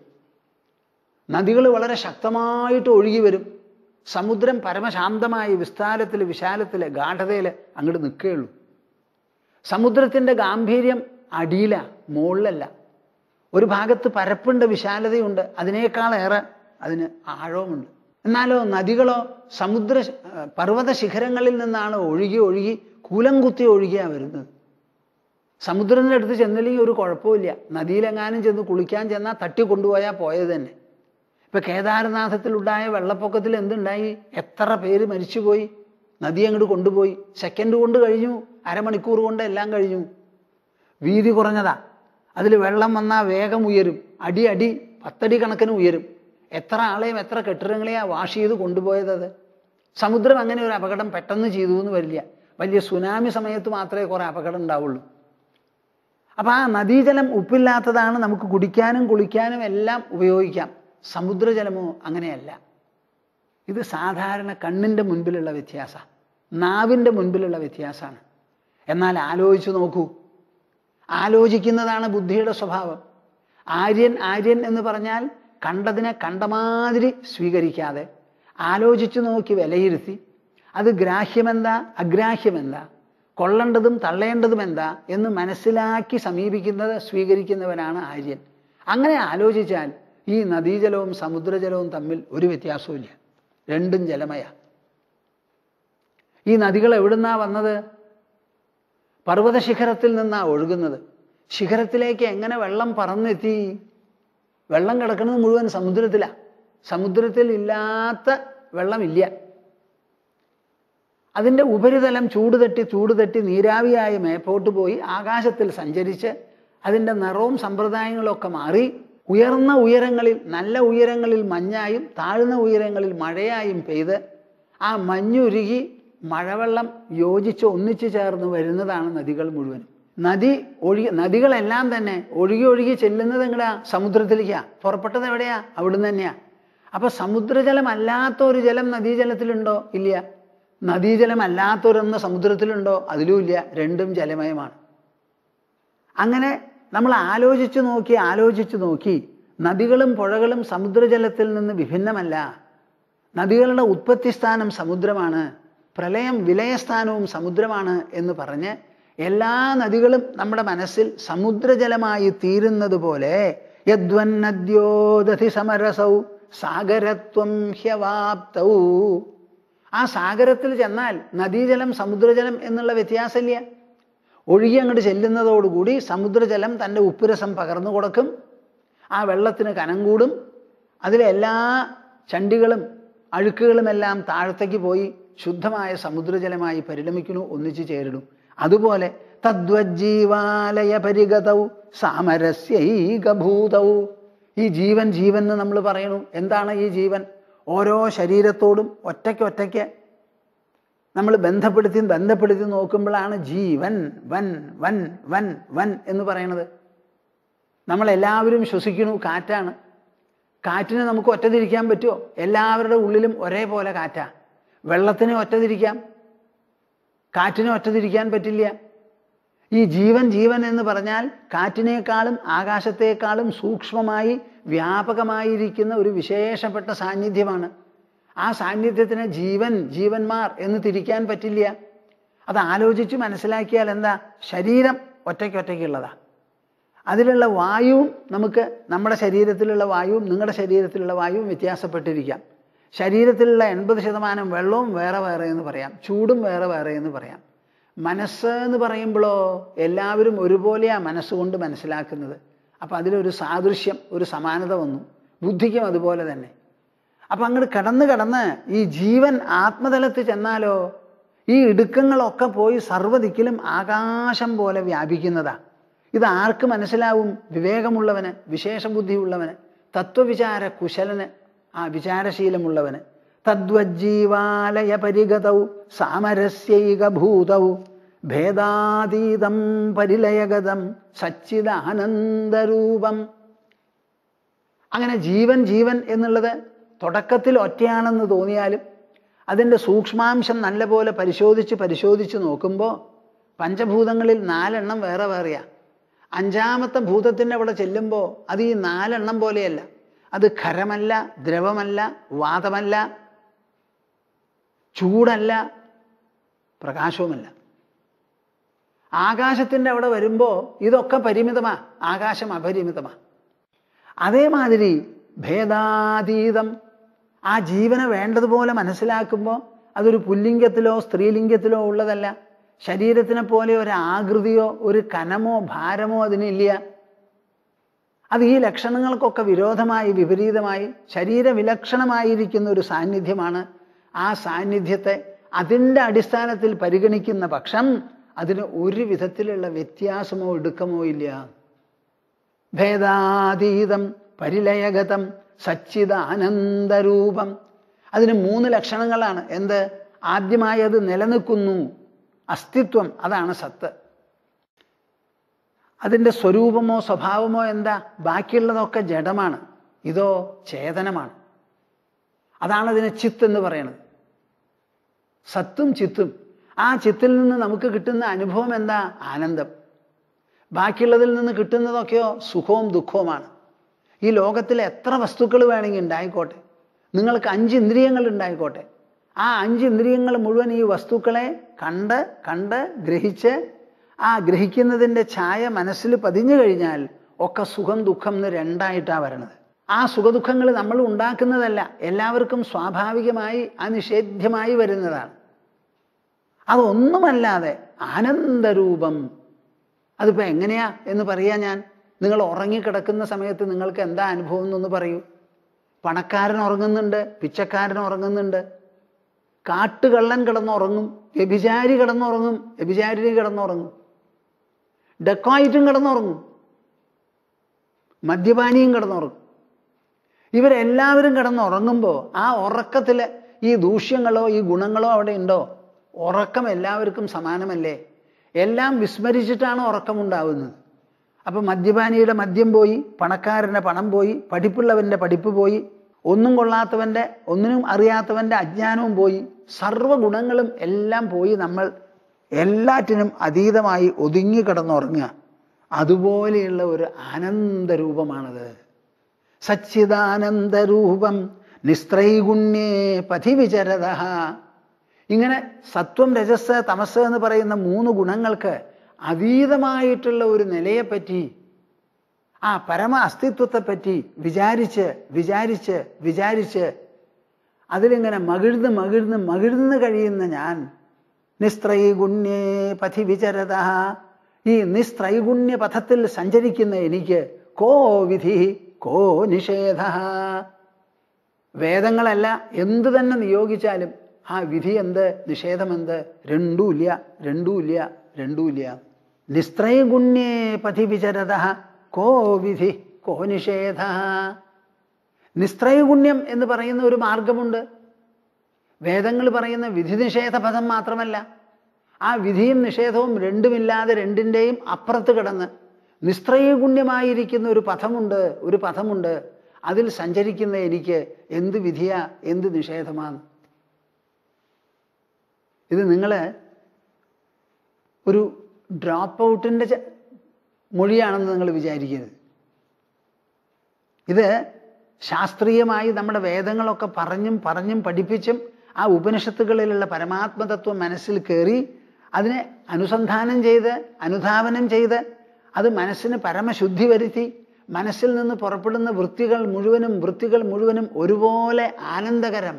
Speaker 1: നദികൾ വളരെ ശക്തമായിട്ട് ഒഴുകി വരും സമുദ്രം പരമശാന്തമായി വിസ്താരത്തിൽ വിശാലത്തിൽ ഗാഠതയിൽ അങ്ങോട്ട് നിൽക്കുകയുള്ളൂ സമുദ്രത്തിൻ്റെ ഗാംഭീര്യം അടിയില മുകളിലല്ല ഒരു ഭാഗത്ത് പരപ്പുണ്ട് വിശാലതയുണ്ട് അതിനേക്കാളേറെ അതിന് ആഴവുമുണ്ട് എന്നാലോ നദികളോ സമുദ്ര പർവ്വത ശിഖരങ്ങളിൽ നിന്നാണ് ഒഴുകി ഒഴുകി കൂലം കുത്തി ഒഴുകിയാണ് വരുന്നത് സമുദ്രത്തിൻ്റെ അടുത്ത് ചെന്നില്ലെങ്കിൽ ഒരു കുഴപ്പമില്ല നദിയിലെങ്ങാനും ചെന്ന് കുളിക്കാൻ ചെന്നാൽ തട്ടി കൊണ്ടുപോയാൽ പോയത് തന്നെ ഇപ്പം കേദാരനാഥത്തിലുണ്ടായ വെള്ളപ്പൊക്കത്തിൽ എന്തുണ്ടായി എത്ര പേര് മരിച്ചുപോയി നദി അങ്ങോട്ട് കൊണ്ടുപോയി സെക്കൻഡ് കൊണ്ട് കഴിഞ്ഞു അരമണിക്കൂർ കൊണ്ട് എല്ലാം കഴിഞ്ഞു വീതി കുറഞ്ഞതാ അതിൽ വെള്ളം വന്നാൽ വേഗം ഉയരും അടി അടി പത്തടി കണക്കിന് ഉയരും എത്ര ആളെയും എത്ര കെട്ടിടങ്ങളെയാ വാഷ് ചെയ്ത് കൊണ്ടുപോയത് അത് സമുദ്രം അങ്ങനെ ഒരു അപകടം പെട്ടെന്ന് ചെയ്തു എന്ന് വരില്ല വലിയ സുനാമി സമയത്ത് മാത്രമേ കുറേ അപകടം ഉണ്ടാവുള്ളൂ അപ്പം ആ നദീജലം ഉപ്പില്ലാത്തതാണ് നമുക്ക് കുടിക്കാനും കുളിക്കാനും എല്ലാം ഉപയോഗിക്കാം സമുദ്രജലമോ അങ്ങനെയല്ല ഇത് സാധാരണ കണ്ണിൻ്റെ മുൻപിലുള്ള വ്യത്യാസമാണ് നാവിൻ്റെ മുൻപിലുള്ള വ്യത്യാസമാണ് എന്നാൽ ആലോചിച്ച് നോക്കൂ ആലോചിക്കുന്നതാണ് ബുദ്ധിയുടെ സ്വഭാവം ആര്യൻ ആര്യൻ എന്ന് പറഞ്ഞാൽ കണ്ടതിനെ കണ്ടമാതിരി സ്വീകരിക്കാതെ ആലോചിച്ചു നോക്കി വിലയിരുത്തി അത് ഗ്രാഹ്യമെന്താ അഗ്രാഹ്യമെന്താ കൊള്ളേണ്ടതും തള്ളേണ്ടതും എന്താ എന്ന് മനസ്സിലാക്കി സമീപിക്കുന്നത് സ്വീകരിക്കുന്നവനാണ് ആര്യൻ അങ്ങനെ ആലോചിച്ചാൽ ഈ നദീജലവും സമുദ്രജലവും തമ്മിൽ ഒരു വ്യത്യാസവുമില്ല രണ്ടും ജലമയ ഈ നദികൾ എവിടുന്നാ വന്നത് പർവ്വത ശിഖരത്തിൽ നിന്നാ ഒഴുകുന്നത് ശിഖരത്തിലേക്ക് എങ്ങനെ വെള്ളം പറന്നെത്തി വെള്ളം കിടക്കുന്നത് മുഴുവൻ സമുദ്രത്തിലാണ് സമുദ്രത്തിൽ ഇല്ലാത്ത വെള്ളമില്ല അതിൻ്റെ ഉപരിതലം ചൂട് തട്ടി ചൂട് തട്ടി നീരാവിയായി മേപ്പോട്ട് പോയി ആകാശത്തിൽ സഞ്ചരിച്ച് അതിൻ്റെ നിറവും സമ്പ്രദായങ്ങളൊക്കെ മാറി ഉയർന്ന ഉയരങ്ങളിൽ നല്ല ഉയരങ്ങളിൽ മഞ്ഞായും താഴ്ന്ന ഉയരങ്ങളിൽ മഴയായും പെയ്ത് ആ മഞ്ഞുരുകി മഴവെള്ളം യോജിച്ച് ഒന്നിച്ചു ചേർന്ന് വരുന്നതാണ് നദികൾ മുഴുവനും നദി ഒഴുകി നദികളെല്ലാം തന്നെ ഒഴുകി ഒഴുകി ചെല്ലുന്നത് എങ്ങടാ സമുദ്രത്തിലേക്കാ പുറപ്പെട്ടത് എവിടെയാ അവിടുന്ന് തന്നെയാ അപ്പൊ സമുദ്രജലം അല്ലാത്ത ഒരു ജലം നദീജലത്തിലുണ്ടോ ഇല്ല നദീജലം അല്ലാത്തൊരെന്ന് സമുദ്രത്തിലുണ്ടോ അതിലും ഇല്ല രണ്ടും ജലമയമാണ് അങ്ങനെ നമ്മൾ ആലോചിച്ച് നോക്കി ആലോചിച്ച് നോക്കി നദികളും പുഴകളും സമുദ്രജലത്തിൽ നിന്ന് വിഭിന്നമല്ല നദികളുടെ ഉത്പത്തിസ്ഥാനം സമുദ്രമാണ് പ്രളയം വിലയസ്ഥാനവും സമുദ്രമാണ് എന്ന് പറഞ്ഞ് എല്ലാ നദികളും നമ്മുടെ മനസ്സിൽ സമുദ്രജലമായി തീരുന്നത് പോലെ യദ്വന്നദ്യോദധി സമരസൗ സാഗരത്വം ഹ്യവാപ്തൗ ആ സാഗരത്തിൽ ചെന്നാൽ നദീജലം സമുദ്രജലം എന്നുള്ള വ്യത്യാസമില്ല ഒഴുകി അങ്ങോട്ട് ചെല്ലുന്നതോടുകൂടി സമുദ്രജലം തൻ്റെ ഉപ്പുരസം പകർന്നു കൊടുക്കും ആ വെള്ളത്തിന് കനം കൂടും അതിലെ എല്ലാ ചണ്ടികളും അഴുക്കുകളുമെല്ലാം താഴത്തേക്ക് പോയി ശുദ്ധമായ സമുദ്രജലമായി പരിണമിക്കുന്നു ഒന്നിച്ചു ചേരിടും അതുപോലെ തദ്വജ്ജീവാലയ പരിഗതൗ സാമരസ്യൈകഭൂതൗ ഈ ജീവൻ ജീവൻ എന്ന് നമ്മൾ പറയണു എന്താണ് ഈ ജീവൻ ഓരോ ശരീരത്തോടും ഒറ്റയ്ക്ക് ഒറ്റയ്ക്ക് നമ്മൾ ബന്ധപ്പെടുത്തി ബന്ധപ്പെടുത്തി നോക്കുമ്പോഴാണ് ജീവൻ വൻ വൻ വൻ വൻ എന്ന് പറയണത് നമ്മളെല്ലാവരും ശ്വസിക്കണു കാറ്റാണ് കാറ്റിന് നമുക്ക് ഒറ്റതിരിക്കാൻ പറ്റുമോ എല്ലാവരുടെ ഉള്ളിലും ഒരേപോലെ കാറ്റാ വെള്ളത്തിന് ഒറ്റതിരിക്കാം കാറ്റിന് ഒറ്റതിരിക്കാൻ പറ്റില്ല ഈ ജീവൻ ജീവൻ എന്ന് പറഞ്ഞാൽ കാറ്റിനേക്കാളും ആകാശത്തേക്കാളും സൂക്ഷ്മമായി വ്യാപകമായിരിക്കുന്ന ഒരു വിശേഷപ്പെട്ട സാന്നിധ്യമാണ് ആ സാന്നിധ്യത്തിന് ജീവൻ ജീവന്മാർ എന്ന് തിരിക്കാൻ പറ്റില്ല അത് ആലോചിച്ച് മനസ്സിലാക്കിയാൽ എന്താ ശരീരം ഒറ്റയ്ക്കൊറ്റയ്ക്കുള്ളതാ അതിലുള്ള വായുവും നമുക്ക് നമ്മുടെ ശരീരത്തിലുള്ള വായുവും നിങ്ങളുടെ ശരീരത്തിലുള്ള വായുവും വ്യത്യാസപ്പെട്ടിരിക്കാം ശരീരത്തിലുള്ള എൺപത് ശതമാനം വെള്ളവും വേറെ വേറെ എന്ന് പറയാം ചൂടും വേറെ വേറെ എന്ന് പറയാം മനസ്സ് എന്ന് പറയുമ്പോഴോ എല്ലാവരും ഒരുപോലെയാ മനസ്സുകൊണ്ട് മനസ്സിലാക്കുന്നത് അപ്പം അതിലൊരു സാദൃശ്യം ഒരു സമാനത വന്നു ബുദ്ധിക്കും അതുപോലെ തന്നെ അപ്പം അങ്ങോട്ട് കടന്ന് കടന്ന് ഈ ജീവൻ ആത്മതലത്തിൽ ചെന്നാലോ ഈ ഇടുക്കങ്ങളൊക്കെ പോയി സർവ്വദിക്കിലും ആകാശം പോലെ വ്യാപിക്കുന്നതാ ഇത് ആർക്ക് മനസ്സിലാവും വിവേകമുള്ളവന് വിശേഷബുദ്ധിയുള്ളവന് തത്വവിചാര കുശലന് ആ വിചാരശീലമുള്ളവന് തദ്വജ്ജീവാലയ പരിഗതൗ സാമരസ്യൈകഭൂതൗ ഭേദാതീതം പരിലയഗതം സച്ചിദാനന്ദരൂപം അങ്ങനെ ജീവൻ ജീവൻ എന്നുള്ളത് തുടക്കത്തിൽ ഒറ്റയാണെന്ന് തോന്നിയാലും അതിൻ്റെ സൂക്ഷ്മാംശം നല്ലപോലെ പരിശോധിച്ച് പരിശോധിച്ച് നോക്കുമ്പോൾ പഞ്ചഭൂതങ്ങളിൽ നാലെണ്ണം വേറെ വേറെയാ അഞ്ചാമത്തെ ഭൂതത്തിൻ്റെ അവിടെ ചെല്ലുമ്പോൾ അത് ഈ നാലെണ്ണം പോലെയല്ല അത് ഖരമല്ല ദ്രവമല്ല വാതമല്ല ചൂടല്ല പ്രകാശവുമല്ല ആകാശത്തിൻ്റെ അവിടെ വരുമ്പോൾ ഇതൊക്കെ പരിമിതമാ ആകാശം അപരിമിതമാ അതേമാതിരി ഭേദാതീതം ആ ജീവനെ വേണ്ടതുപോലെ മനസ്സിലാക്കുമ്പോൾ അതൊരു പുല്ലിംഗത്തിലോ സ്ത്രീലിംഗത്തിലോ ഉള്ളതല്ല ശരീരത്തിനെ പോലെ ഒരു ആകൃതിയോ ഒരു കനമോ ഭാരമോ അതിനില്ല അത് ഈ ലക്ഷണങ്ങൾക്കൊക്കെ വിരോധമായി വിപരീതമായി ശരീരവിലക്ഷണമായിരിക്കുന്ന ഒരു സാന്നിധ്യമാണ് ആ സാന്നിധ്യത്തെ അതിൻ്റെ അടിസ്ഥാനത്തിൽ പരിഗണിക്കുന്ന പക്ഷം അതിന് ഒരു വിധത്തിലുള്ള വ്യത്യാസമോ ഇടുക്കമോ ഇല്ല ഭേദാതീതം പരിലയഗതം സച്ചിദാനന്ദരൂപം അതിന് മൂന്ന് ലക്ഷണങ്ങളാണ് എന്ത് ആദ്യമായി അത് നിലനിൽക്കുന്നു അസ്തിത്വം അതാണ് സത്ത് അതിൻ്റെ സ്വരൂപമോ സ്വഭാവമോ എന്താ ബാക്കിയുള്ളതൊക്കെ ജഡമാണ് ഇതോ ചേതനമാണ് അതാണ് അതിന് ചിത്ത് എന്ന് പറയുന്നത് സത്തും ചിത്തും ആ ചിത്തിൽ നിന്ന് നമുക്ക് കിട്ടുന്ന അനുഭവം എന്താ ആനന്ദം ബാക്കിയുള്ളതിൽ നിന്ന് കിട്ടുന്നതൊക്കെയോ സുഖവും ദുഃഖവുമാണ് ഈ ലോകത്തിൽ എത്ര വസ്തുക്കൾ വേണമെങ്കിൽ ഉണ്ടായിക്കോട്ടെ നിങ്ങൾക്ക് അഞ്ച് ഇന്ദ്രിയങ്ങൾ ഉണ്ടായിക്കോട്ടെ ആ അഞ്ച് ഇന്ദ്രിയങ്ങൾ മുഴുവൻ ഈ വസ്തുക്കളെ കണ്ട് കണ്ട് ഗ്രഹിച്ച് ആ ഗ്രഹിക്കുന്നതിൻ്റെ ഛായ മനസ്സിൽ പതിഞ്ഞു കഴിഞ്ഞാൽ ഒക്കെ സുഖം ദുഃഖം എന്ന് രണ്ടായിട്ടാണ് വരണത് ആ സുഖദുഃഖങ്ങൾ നമ്മൾ ഉണ്ടാക്കുന്നതല്ല എല്ലാവർക്കും സ്വാഭാവികമായി അനിഷേധ്യമായി വരുന്നതാണ് അതൊന്നുമല്ലാതെ ആനന്ദരൂപം അതിപ്പോൾ എങ്ങനെയാ എന്ന് പറയാ ഞാൻ നിങ്ങൾ ഉറങ്ങിക്കിടക്കുന്ന സമയത്ത് നിങ്ങൾക്ക് എന്താ അനുഭവം എന്നൊന്ന് പറയൂ പണക്കാരൻ ഉറങ്ങുന്നുണ്ട് പിച്ചക്കാരൻ ഉറങ്ങുന്നുണ്ട് കാട്ടുകള്ളൻ കിടന്നുറങ്ങും വ്യഭിചാരി കിടന്നുറങ്ങും വ്യഭിചാരി കിടന്നുറങ്ങും ഡെക്കോയിറ്റും കിടന്നുറങ്ങും മദ്യപാനിയും കിടന്നുറങ്ങും ഇവരെല്ലാവരും കിടന്നുറങ്ങുമ്പോൾ ആ ഉറക്കത്തിൽ ഈ ദൂഷ്യങ്ങളോ ഈ ഗുണങ്ങളോ അവിടെ ഉണ്ടോ ഉറക്കം എല്ലാവർക്കും സമാനമല്ലേ എല്ലാം വിസ്മരിച്ചിട്ടാണ് ഉറക്കമുണ്ടാവുന്നത് അപ്പം മദ്യപാനിയുടെ മദ്യം പോയി പണക്കാരൻ്റെ പണം പോയി പഠിപ്പുള്ളവൻ്റെ പഠിപ്പ് പോയി ഒന്നും കൊള്ളാത്തവൻ്റെ ഒന്നിനും അറിയാത്തവൻ്റെ അജ്ഞാനവും പോയി സർവ്വഗുണങ്ങളും എല്ലാം പോയി നമ്മൾ എല്ലാറ്റിനും അതീതമായി ഒതുങ്ങി കിടന്നുറങ്ങുക അതുപോലെയുള്ള ഒരു ആനന്ദരൂപമാണത് സച്ചിദാനന്ദരൂപം നിസ്ത്രൈഗുണ്യേ പഥിവിചരത ഇങ്ങനെ സത്വം രജസ് തമസ് എന്ന് പറയുന്ന മൂന്ന് ഗുണങ്ങൾക്ക് അതീതമായിട്ടുള്ള ഒരു നിലയെപ്പറ്റി ആ പരമ അസ്തിത്വത്തെപ്പറ്റി വിചാരിച്ച് വിചാരിച്ച് വിചാരിച്ച് അതിലിങ്ങനെ മകിഴ്ന്ന് മകിഴ്ന്ന് മകിഴ്ന്ന് കഴിയുന്ന ഞാൻ നിസ്ത്രൈഗുണ്യേ പഥി വിചരത ഈ നിസ്ത്രൈഗുണ്യ പഥത്തിൽ സഞ്ചരിക്കുന്ന എനിക്ക് കോ വിധി കോ നിഷേധ വേദങ്ങളല്ല എന്തു തന്നെ നിയോഗിച്ചാലും ആ വിധി എന്ത് നിഷേധമെന്ത് രണ്ടുമില്ല രണ്ടുമില്ല രണ്ടുമില്ല നിസ്ത്രൈഗുണ്യേ പഥി വിചരത കോ വിധി കോ നിഷേധ നിസ്ത്രൈഗുണ്യം എന്ന് പറയുന്ന ഒരു മാർഗമുണ്ട് വേദങ്ങൾ പറയുന്ന വിധി നിഷേധ പദം മാത്രമല്ല ആ വിധിയും നിഷേധവും രണ്ടുമില്ലാതെ രണ്ടിൻ്റെയും അപ്പുറത്ത് കിടന്ന് നിസ്ത്രൈഗുണ്യമായിരിക്കുന്ന ഒരു പഥമുണ്ട് ഒരു പഥമുണ്ട് അതിൽ സഞ്ചരിക്കുന്ന എനിക്ക് എന്ത് വിധിയാ എന്ത് നിഷേധമാണ് ഇത് നിങ്ങൾ ഒരു ഡ്രോപ്പ് ഔട്ടിൻ്റെ മൊഴിയാണെന്ന് നിങ്ങൾ വിചാരിക്കരുത് ഇത് ശാസ്ത്രീയമായി നമ്മുടെ വേദങ്ങളൊക്കെ പറഞ്ഞും പറഞ്ഞും പഠിപ്പിച്ചും ആ ഉപനിഷത്തുകളിലുള്ള പരമാത്മതത്വം മനസ്സിൽ കയറി അതിനെ അനുസന്ധാനം ചെയ്ത് അനുധാവനം ചെയ്ത് അത് മനസ്സിന് പരമശുദ്ധി വരുത്തി മനസ്സിൽ നിന്ന് പുറപ്പെടുന്ന വൃത്തികൾ മുഴുവനും വൃത്തികൾ മുഴുവനും ഒരുപോലെ ആനന്ദകരം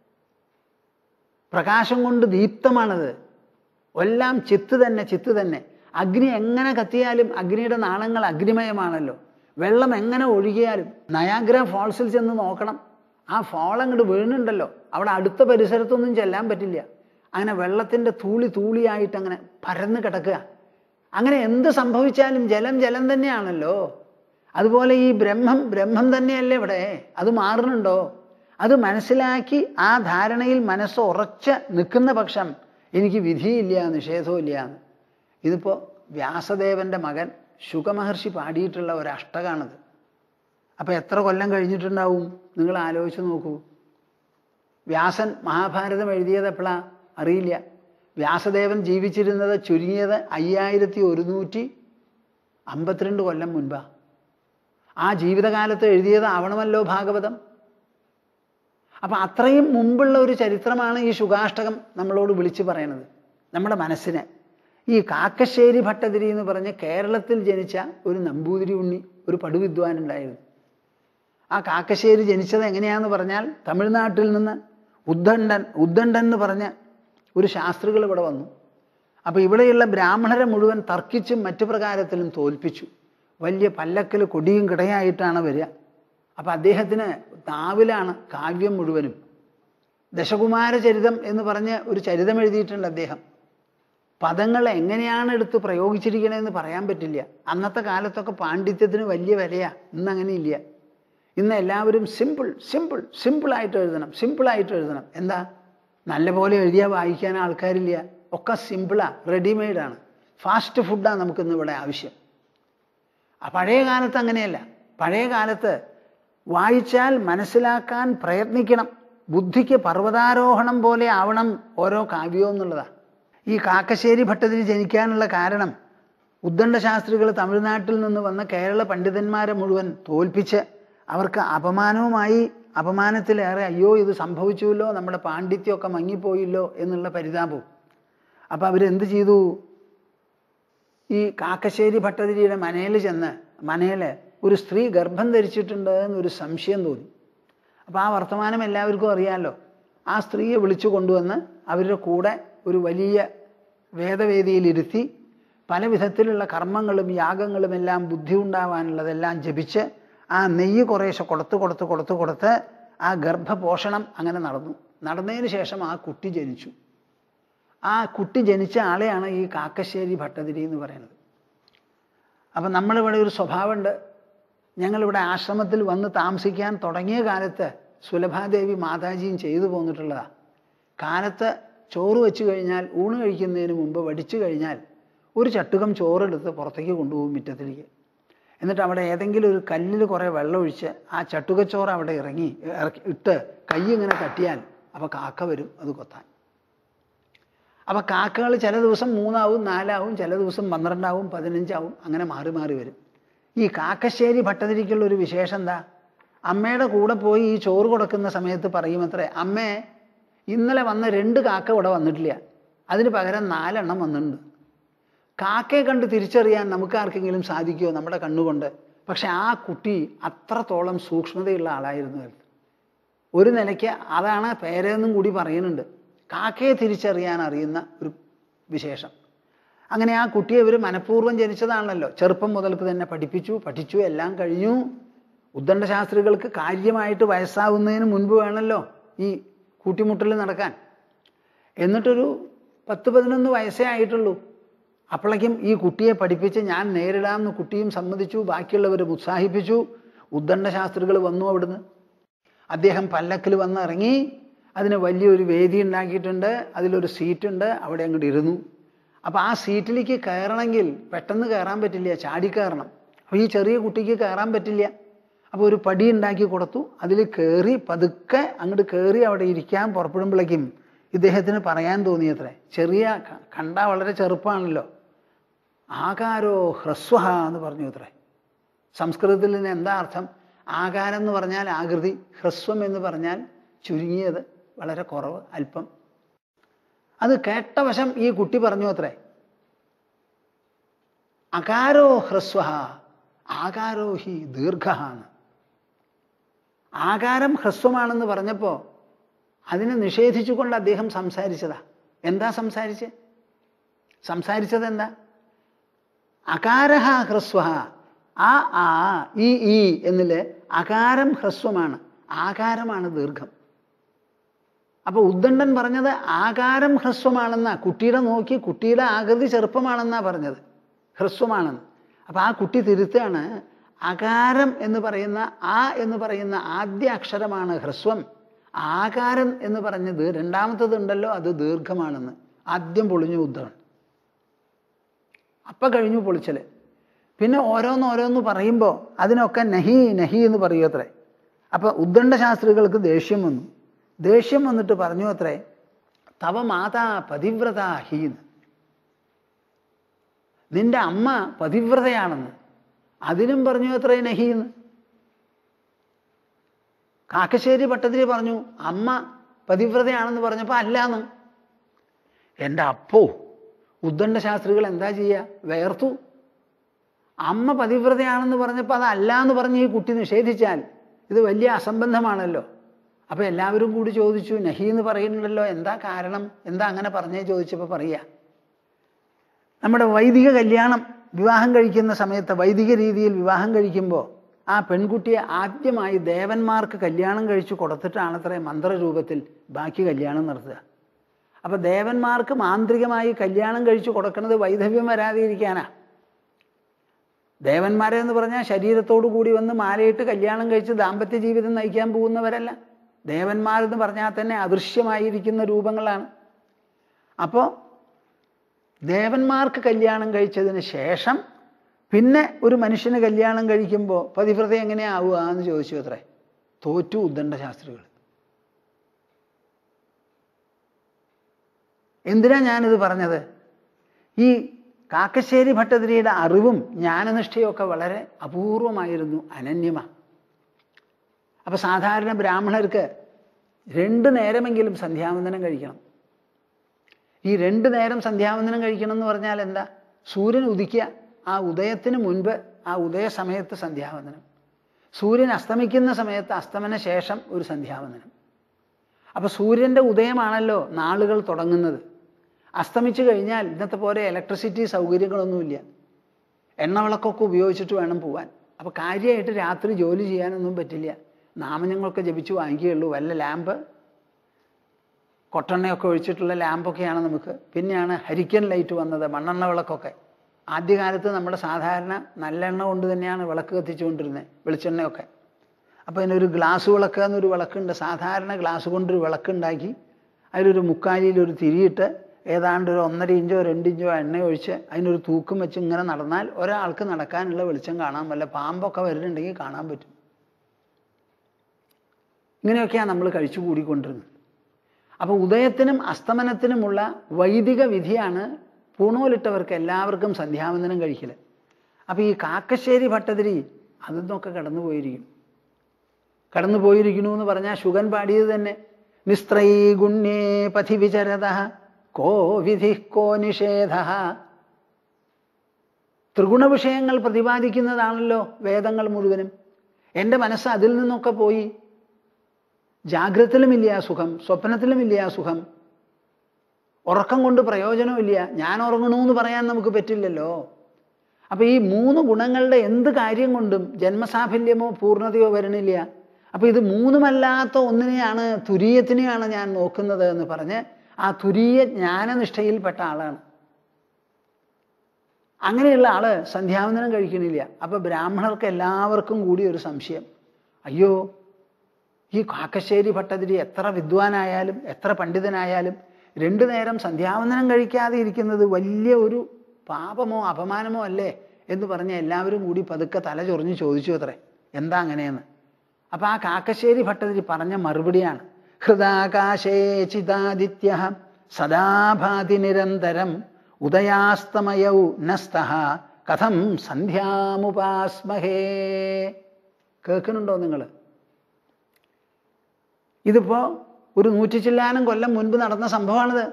Speaker 1: പ്രകാശം കൊണ്ട് ദീപ്തമാണത് എല്ലാം ചിത്ത് തന്നെ ചിത്ത് തന്നെ അഗ്നി എങ്ങനെ കത്തിയാലും അഗ്നിയുടെ നാളങ്ങൾ അഗ്നിമയമാണല്ലോ വെള്ളം എങ്ങനെ ഒഴുകിയാലും നയാഗ്ര ഫോൾസിൽ ചെന്ന് നോക്കണം ആ ഫോൾ അങ്ങോട്ട് വീണുണ്ടല്ലോ അവിടെ അടുത്ത പരിസരത്തൊന്നും ചെല്ലാൻ പറ്റില്ല അങ്ങനെ വെള്ളത്തിൻ്റെ തൂളി തൂളിയായിട്ട് അങ്ങനെ പരന്ന് കിടക്കുക അങ്ങനെ എന്ത് സംഭവിച്ചാലും ജലം ജലം തന്നെയാണല്ലോ അതുപോലെ ഈ ബ്രഹ്മം ബ്രഹ്മം തന്നെയല്ലേ ഇവിടെ അത് മാറുന്നുണ്ടോ അത് മനസ്സിലാക്കി ആ ധാരണയിൽ മനസ്സ് ഉറച്ച് നിൽക്കുന്ന പക്ഷം എനിക്ക് വിധിയില്ല നിഷേധവും ഇല്ല എന്ന് ഇതിപ്പോൾ വ്യാസദേവന്റെ മകൻ ശുഖമഹർഷി പാടിയിട്ടുള്ള ഒരു അഷ്ടകാണത് അപ്പോൾ എത്ര കൊല്ലം കഴിഞ്ഞിട്ടുണ്ടാവും നിങ്ങൾ ആലോചിച്ച് നോക്കൂ വ്യാസൻ മഹാഭാരതം എഴുതിയത് എപ്പോഴാ അറിയില്ല വ്യാസദേവൻ ജീവിച്ചിരുന്നത് ചുരുങ്ങിയത് അയ്യായിരത്തി ഒരുന്നൂറ്റി അമ്പത്തിരണ്ട് കൊല്ലം മുൻപാ ആ ജീവിതകാലത്ത് എഴുതിയത് ആവണമല്ലോ ഭാഗവതം അപ്പം അത്രയും മുമ്പുള്ള ഒരു ചരിത്രമാണ് ഈ ശുഗാഷ്ടകം നമ്മളോട് വിളിച്ചു പറയണത് നമ്മുടെ മനസ്സിനെ ഈ കാക്കശ്ശേരി ഭട്ടതിരി എന്ന് പറഞ്ഞ് കേരളത്തിൽ ജനിച്ച ഒരു നമ്പൂതിരി ഉണ്ണി ഒരു പടുവിദ്വാൻ ഉണ്ടായിരുന്നു ആ കാക്കശ്ശേരി ജനിച്ചത് എങ്ങനെയാന്ന് പറഞ്ഞാൽ തമിഴ്നാട്ടിൽ നിന്ന് ഉദ്ദണ്ഡൻ ഉദ്ദണ്ഡൻ എന്ന് പറഞ്ഞ ഒരു ശാസ്ത്രികൾ ഇവിടെ വന്നു അപ്പോൾ ഇവിടെയുള്ള ബ്രാഹ്മണരെ മുഴുവൻ തർക്കിച്ചും മറ്റു പ്രകാരത്തിലും തോൽപ്പിച്ചു വലിയ പല്ലക്കൽ കൊടിയും കിടയായിട്ടാണ് വരിക അപ്പം അദ്ദേഹത്തിന് നാവിലാണ് കാവ്യം മുഴുവനും ദശകുമാര ചരിതം എന്ന് പറഞ്ഞ് ഒരു ചരിതം എഴുതിയിട്ടുണ്ട് അദ്ദേഹം പദങ്ങൾ എങ്ങനെയാണ് എടുത്ത് പ്രയോഗിച്ചിരിക്കണതെന്ന് പറയാൻ പറ്റില്ല അന്നത്തെ കാലത്തൊക്കെ പാണ്ഡിത്യത്തിന് വലിയ വിലയാ ഇന്ന് അങ്ങനെ ഇല്ല ഇന്ന് എല്ലാവരും സിമ്പിൾ സിമ്പിൾ സിമ്പിളായിട്ട് എഴുതണം സിമ്പിളായിട്ട് എഴുതണം എന്താ നല്ല പോലെ എഴുതിയാൽ വായിക്കാൻ ആൾക്കാരില്ല ഒക്കെ സിമ്പിളാ റെഡിമെയ്ഡാണ് ഫാസ്റ്റ് ഫുഡാണ് നമുക്കിന്ന് ഇവിടെ ആവശ്യം ആ പഴയ കാലത്ത് അങ്ങനെയല്ല പഴയ കാലത്ത് വായിച്ചാൽ മനസ്സിലാക്കാൻ പ്രയത്നിക്കണം ബുദ്ധിക്ക് പർവ്വതാരോഹണം പോലെ ആവണം ഓരോ കാവ്യവും എന്നുള്ളതാണ് ഈ കാക്കശ്ശേരി ഭട്ടതിരി ജനിക്കാനുള്ള കാരണം ഉദ്ദണ്ഡ ശാസ്ത്രികൾ തമിഴ്നാട്ടിൽ നിന്ന് വന്ന കേരള പണ്ഡിതന്മാരെ മുഴുവൻ തോൽപ്പിച്ച് അവർക്ക് അപമാനവുമായി അപമാനത്തിലേറെ അയ്യോ ഇത് സംഭവിച്ചുവല്ലോ നമ്മുടെ പാണ്ഡിത്യമൊക്കെ മങ്ങിപ്പോയില്ലോ എന്നുള്ള പരിതാപവും അപ്പം അവരെന്ത് ചെയ്തു ഈ കാക്കശ്ശേരി ഭട്ടതിരിയുടെ മനയിൽ ചെന്ന് മനയിൽ ഒരു സ്ത്രീ ഗർഭം ധരിച്ചിട്ടുണ്ട് എന്നൊരു സംശയം തോന്നി അപ്പോൾ ആ വർത്തമാനം എല്ലാവർക്കും അറിയാമല്ലോ ആ സ്ത്രീയെ വിളിച്ചു കൊണ്ടുവന്ന് അവരുടെ കൂടെ ഒരു വലിയ വേദവേദിയിലിരുത്തി പല വിധത്തിലുള്ള കർമ്മങ്ങളും യാഗങ്ങളും എല്ലാം ബുദ്ധി ഉണ്ടാവാനുള്ളതെല്ലാം ജപിച്ച് ആ നെയ്യ് കുറേശ്ശെ കൊടുത്ത് കൊടുത്ത് കൊടുത്ത് കൊടുത്ത് ആ ഗർഭപോഷണം അങ്ങനെ നടന്നു നടന്നതിന് ശേഷം ആ കുട്ടി ജനിച്ചു ആ കുട്ടി ജനിച്ച ആളെയാണ് ഈ കാക്കശ്ശേരി ഭട്ടതിരി എന്ന് പറയുന്നത് അപ്പം നമ്മളിവിടെ ഒരു സ്വഭാവമുണ്ട് ഞങ്ങളിവിടെ ആശ്രമത്തിൽ വന്ന് താമസിക്കാൻ തുടങ്ങിയ കാലത്ത് സുലഭാദേവി മാതാജിയും ചെയ്തു പോന്നിട്ടുള്ളതാണ് കാലത്ത് ചോറ് വെച്ച് കഴിഞ്ഞാൽ ഊണ് കഴിക്കുന്നതിന് മുമ്പ് വടിച്ചു കഴിഞ്ഞാൽ ഒരു ചട്ടുകം ചോറെടുത്ത് പുറത്തേക്ക് കൊണ്ടുപോകും മുറ്റത്തിലേക്ക് എന്നിട്ട് അവിടെ ഏതെങ്കിലും ഒരു കല്ലിൽ കുറേ വെള്ളം ഒഴിച്ച് ആ ചട്ടുകച്ചോറ് അവിടെ ഇറങ്ങി ഇറക്കി ഇട്ട് കൈ ഇങ്ങനെ തട്ടിയാൽ അപ്പോൾ കാക്ക വരും അത് കൊത്താൻ അപ്പോൾ കാക്കകൾ ചില ദിവസം മൂന്നാവും നാലാവും ചില ദിവസം പന്ത്രണ്ടാവും പതിനഞ്ചാവും അങ്ങനെ മാറി മാറി വരും ഈ കാക്കശ്ശേരി ഭട്ടതിരിക്കുള്ള ഒരു വിശേഷം എന്താ അമ്മയുടെ കൂടെ പോയി ഈ ചോറ് കൊടുക്കുന്ന സമയത്ത് പറയുമത്രേ അമ്മേ ഇന്നലെ വന്ന രണ്ട് കാക്ക ഇവിടെ വന്നിട്ടില്ല അതിന് പകരം നാലെണ്ണം വന്നിട്ടുണ്ട് കാക്കയെ കണ്ട് തിരിച്ചറിയാൻ നമുക്ക് ആർക്കെങ്കിലും സാധിക്കുമോ നമ്മുടെ കണ്ണുകൊണ്ട് പക്ഷെ ആ കുട്ടി അത്രത്തോളം സൂക്ഷ്മതയുള്ള ആളായിരുന്നു എന്ന്. ഒരു നിലയ്ക്ക് അതാണ് പേരെന്നും കൂടി പറയുന്നുണ്ട് കാക്കയെ തിരിച്ചറിയാൻ അറിയുന്ന ഒരു വിശേഷം അങ്ങനെ ആ കുട്ടിയെ ഇവർ മനഃപൂർവ്വം ജനിച്ചതാണല്ലോ ചെറുപ്പം മുതൽക്ക് തന്നെ പഠിപ്പിച്ചു പഠിച്ചു എല്ലാം കഴിഞ്ഞു ഉദ്ദണ്ഡ ശാസ്ത്രികൾക്ക് കാര്യമായിട്ട് വയസ്സാവുന്നതിന് മുൻപ് വേണമല്ലോ ഈ കൂട്ടിമുട്ടൽ നടക്കാൻ എന്നിട്ടൊരു പത്ത് പതിനൊന്ന് വയസ്സേ ആയിട്ടുള്ളൂ അപ്പോഴേക്കും ഈ കുട്ടിയെ പഠിപ്പിച്ച് ഞാൻ നേരിടാമെന്ന് കുട്ടിയും സമ്മതിച്ചു ബാക്കിയുള്ളവരും ഉത്സാഹിപ്പിച്ചു ഉദ്ദണ്ഡ ശാസ്ത്രികൾ വന്നു അവിടുന്ന് അദ്ദേഹം പല്ലക്കിൽ വന്ന് ഇറങ്ങി അതിന് വലിയൊരു വേദി ഉണ്ടാക്കിയിട്ടുണ്ട് അതിലൊരു സീറ്റുണ്ട് അവിടെ അങ്ങോട്ട് ഇരുന്നു അപ്പോൾ ആ സീറ്റിലേക്ക് കയറണമെങ്കിൽ പെട്ടെന്ന് കയറാൻ പറ്റില്ല ചാടി കയറണം അപ്പോൾ ഈ ചെറിയ കുട്ടിക്ക് കയറാൻ പറ്റില്ല അപ്പോൾ ഒരു പടി ഉണ്ടാക്കി കൊടുത്തു അതിൽ കയറി പതുക്കെ അങ്ങോട്ട് കയറി അവിടെ ഇരിക്കാൻ പുറപ്പെടുമ്പോഴേക്കും ഇദ്ദേഹത്തിന് പറയാൻ തോന്നിയത്രേ ചെറിയ ക- കണ്ട വളരെ ചെറുപ്പമാണല്ലോ ആകാരോ ഹ്രസ്വഹ എന്ന് പറഞ്ഞു അത്രേ സംസ്കൃതത്തിൽ നിന്ന് എന്താ അർത്ഥം ആകാരം എന്ന് പറഞ്ഞാൽ ആകൃതി ഹ്രസ്വം എന്ന് പറഞ്ഞാൽ ചുരുങ്ങിയത് വളരെ കുറവ് അല്പം അത് കേട്ട വശം ഈ കുട്ടി പറഞ്ഞു അത്രേ അകാരോ ഹ്രസ്വ ആകാരോ ഹി ദീർഘ എന്ന് ആകാരം ഹ്രസ്വമാണെന്ന് പറഞ്ഞപ്പോൾ അതിനെ നിഷേധിച്ചുകൊണ്ട് അദ്ദേഹം സംസാരിച്ചതാ എന്താ സംസാരിച്ച് സംസാരിച്ചത് എന്താ അകാരഹ ഹ്രസ്വ ആ ആ ഈ ഈ എന്നില് അകാരം ഹ്രസ്വമാണ് ആകാരമാണ് ദീർഘം അപ്പൊ ഉദ്ദണ്ഡൻ പറഞ്ഞത് ആകാരം ഹ്രസ്വമാണെന്നാ കുട്ടിയുടെ നോക്കി കുട്ടിയുടെ ആകൃതി ചെറുപ്പമാണെന്നാ പറഞ്ഞത് ഹ്രസ്വമാണെന്ന് അപ്പൊ ആ കുട്ടി തിരുത്താണ് അകാരം എന്ന് പറയുന്ന ആ എന്ന് പറയുന്ന ആദ്യ അക്ഷരമാണ് ഹ്രസ്വം ആകാരം എന്ന് പറഞ്ഞത് രണ്ടാമത്തത് ഉണ്ടല്ലോ അത് ദീർഘമാണെന്ന് ആദ്യം പൊളിഞ്ഞു ഉദ്ദവൻ അപ്പം കഴിഞ്ഞു പൊളിച്ചല് പിന്നെ ഓരോന്ന് ഓരോന്ന് പറയുമ്പോൾ അതിനൊക്കെ നഹി നഹി എന്ന് പറയൂ അത്രേ അപ്പം ഉദ്ദണ്ഡ ശാസ്ത്രികൾക്ക് ദേഷ്യം വന്നു ദേഷ്യം വന്നിട്ട് പറഞ്ഞു അത്രേ തവ മാതാ പതിവ്രത ഹീന്ന് നിന്റെ അമ്മ പതിവ്രതയാണെന്ന് അതിനും പറഞ്ഞു അത്രേ നഹീന്ന് കാക്കശ്ശേരി ഭട്ടതിരി പറഞ്ഞു അമ്മ പതിവ്രതയാണെന്ന് പറഞ്ഞപ്പോൾ അല്ലാന്ന് എൻ്റെ അപ്പോ ഉദ്ദണ്ഡ ശാസ്ത്രികൾ എന്താ ചെയ്യുക വേർത്തു അമ്മ പതിവ്രതയാണെന്ന് പറഞ്ഞപ്പോൾ അതല്ല എന്ന് പറഞ്ഞ് ഈ കുട്ടി നിഷേധിച്ചാൽ ഇത് വലിയ അസംബന്ധമാണല്ലോ അപ്പോൾ എല്ലാവരും കൂടി ചോദിച്ചു നഹി എന്ന് പറയുന്നുണ്ടല്ലോ എന്താ കാരണം എന്താ അങ്ങനെ പറഞ്ഞേ ചോദിച്ചപ്പോൾ പറയുക നമ്മുടെ വൈദിക കല്യാണം വിവാഹം കഴിക്കുന്ന സമയത്ത് വൈദിക രീതിയിൽ വിവാഹം കഴിക്കുമ്പോൾ ആ പെൺകുട്ടിയെ ആദ്യമായി ദേവന്മാർക്ക് കല്യാണം കഴിച്ചു കൊടുത്തിട്ടാണത്രേ മന്ത്രരൂപത്തിൽ ബാക്കി കല്യാണം നടത്തുക അപ്പൊ ദേവന്മാർക്ക് മാന്ത്രികമായി കല്യാണം കഴിച്ചു കൊടുക്കുന്നത് വൈധവ്യം വരാതെ ഇരിക്കാനാ ദേവന്മാരെ എന്ന് പറഞ്ഞാൽ ശരീരത്തോടു കൂടി വന്ന് മാലയിട്ട് കല്യാണം കഴിച്ച് ദാമ്പത്യ ജീവിതം നയിക്കാൻ പോകുന്നവരല്ല ദേവന്മാരെന്ന് പറഞ്ഞാൽ തന്നെ അദൃശ്യമായിരിക്കുന്ന രൂപങ്ങളാണ് അപ്പോൾ ദേവന്മാർക്ക് കല്യാണം കഴിച്ചതിന് ശേഷം പിന്നെ ഒരു മനുഷ്യന് കല്യാണം കഴിക്കുമ്പോൾ പതിവ്രത എങ്ങനെയാവുക എന്ന് ചോദിച്ചു അത്രേ തോറ്റു ഉദ്ദണ്ഡ ശാസ്ത്രികൾ എന്തിനാ ഞാനിത് പറഞ്ഞത് ഈ കാക്കശ്ശേരി ഭട്ടതിരിയുടെ അറിവും ജ്ഞാനനിഷ്ഠയൊക്കെ വളരെ അപൂർവമായിരുന്നു അനന്യമ അപ്പൊ സാധാരണ ബ്രാഹ്മണർക്ക് രണ്ട് നേരമെങ്കിലും സന്ധ്യാവന്ദനം കഴിക്കണം ഈ രണ്ട് നേരം സന്ധ്യാവന്ദനം കഴിക്കണം എന്ന് പറഞ്ഞാൽ എന്താ സൂര്യൻ ഉദിക്കുക ആ ഉദയത്തിന് മുൻപ് ആ ഉദയ സമയത്ത് സന്ധ്യാവന്ദനം സൂര്യൻ അസ്തമിക്കുന്ന സമയത്ത് അസ്തമന ശേഷം ഒരു സന്ധ്യാവന്ദനം അപ്പൊ സൂര്യന്റെ ഉദയമാണല്ലോ നാളുകൾ തുടങ്ങുന്നത് അസ്തമിച്ചു കഴിഞ്ഞാൽ ഇന്നത്തെ പോലെ ഇലക്ട്രിസിറ്റി സൗകര്യങ്ങളൊന്നുമില്ല എണ്ണവിളക്കൊക്കെ ഉപയോഗിച്ചിട്ട് വേണം പോവാൻ അപ്പൊ കാര്യമായിട്ട് രാത്രി ജോലി ചെയ്യാനൊന്നും പറ്റില്ല നാമഞ്ഞങ്ങളൊക്കെ ജപിച്ച് വാങ്ങിക്കുകയുള്ളൂ വല്ല ലാമ്പ് കൊട്ടെണ്ണയൊക്കെ ഒഴിച്ചിട്ടുള്ള ലാമ്പൊക്കെയാണ് നമുക്ക് പിന്നെയാണ് ഹരിക്കൻ ലൈറ്റ് വന്നത് മണ്ണെണ്ണ വിളക്കൊക്കെ ആദ്യകാലത്ത് നമ്മുടെ സാധാരണ നല്ലെണ്ണ കൊണ്ട് തന്നെയാണ് വിളക്ക് കത്തിച്ചുകൊണ്ടിരുന്നത് വെളിച്ചെണ്ണയൊക്കെ അപ്പോൾ അതിനൊരു ഗ്ലാസ് വിളക്ക് എന്നൊരു വിളക്കുണ്ട് സാധാരണ ഗ്ലാസ് കൊണ്ടൊരു വിളക്കുണ്ടാക്കി അതിലൊരു മുക്കാലിയിലൊരു തിരിയിട്ട് ഏതാണ്ട് ഒരു ഒന്നര ഇഞ്ചോ രണ്ട് ഇഞ്ചോ എണ്ണ ഒഴിച്ച് അതിനൊരു തൂക്കം വെച്ച് ഇങ്ങനെ നടന്നാൽ ഒരാൾക്ക് നടക്കാനുള്ള വെളിച്ചം കാണാൻ വല്ല പാമ്പൊക്കെ വരുന്നുണ്ടെങ്കിൽ കാണാൻ പറ്റും ഇങ്ങനെയൊക്കെയാണ് നമ്മൾ കഴിച്ചു കൂടിക്കൊണ്ടിരുന്നത് അപ്പോൾ ഉദയത്തിനും അസ്തമനത്തിനുമുള്ള വൈദിക വിധിയാണ് പൂണൂലിട്ടവർക്ക് എല്ലാവർക്കും സന്ധ്യാവന്ദനം കഴിക്കൽ അപ്പോൾ ഈ കാക്കശ്ശേരി ഭട്ടതിരി അതൊന്നൊക്കെ കടന്നു പോയിരിക്കും കടന്നു പോയിരിക്കണു എന്ന് പറഞ്ഞാൽ ശുഗൻ പാടിയത് തന്നെ നിസ്ത്രൈ ഗുണ്യേ പഥി വിചരത കോ വിധി കോ നിഷേധ ത്രിഗുണ വിഷയങ്ങൾ പ്രതിപാദിക്കുന്നതാണല്ലോ വേദങ്ങൾ മുഴുവനും എൻ്റെ മനസ്സ് അതിൽ നിന്നൊക്കെ പോയി ജാഗ്രതത്തിലുമില്ല ആ സുഖം സ്വപ്നത്തിലുമില്ല ആ സുഖം ഉറക്കം കൊണ്ട് പ്രയോജനമില്ല ഞാൻ ഉറങ്ങണമെന്ന് പറയാൻ നമുക്ക് പറ്റില്ലല്ലോ അപ്പൊ ഈ മൂന്ന് ഗുണങ്ങളുടെ എന്ത് കാര്യം കൊണ്ടും ജന്മസാഫല്യമോ പൂർണ്ണതയോ വരണില്ല അപ്പൊ ഇത് മൂന്നുമല്ലാത്ത ഒന്നിനെയാണ് തുരീയത്തിനെയാണ് ഞാൻ നോക്കുന്നത് എന്ന് പറഞ്ഞ് ആ തുരീയ ജ്ഞാനനിഷ്ഠയിൽപ്പെട്ട ആളാണ് അങ്ങനെയുള്ള ആള് സന്ധ്യാവന്തനം കഴിക്കണില്ല അപ്പൊ ബ്രാഹ്മണർക്ക് എല്ലാവർക്കും കൂടി ഒരു സംശയം അയ്യോ ഈ കാക്കശ്ശേരി ഭട്ടതിരി എത്ര വിദ്വാനായാലും എത്ര പണ്ഡിതനായാലും രണ്ടു നേരം സന്ധ്യാവന്തനം കഴിക്കാതെ ഇരിക്കുന്നത് വലിയ ഒരു പാപമോ അപമാനമോ അല്ലേ എന്ന് പറഞ്ഞ എല്ലാവരും കൂടി പതുക്കെ തല ചൊറിഞ്ഞ് ചോദിച്ചു അത്രേ എന്താ അങ്ങനെയെന്ന് അപ്പൊ ആ കാക്കശ്ശേരി ഭട്ടതിരി പറഞ്ഞ മറുപടിയാണ് ഹൃദാകാശേ ചിതാദിത്യ സദാഭാതി നിരന്തരം ഉദയാസ്തമയൗ നസ്തഃ കഥം സന്ധ്യാമുപാസ്മഹേ കേൾക്കുന്നുണ്ടോ നിങ്ങൾ ഇതിപ്പോ ഒരു നൂറ്റി ചില്ലാനം കൊല്ലം മുൻപ് നടന്ന സംഭവമാണിത്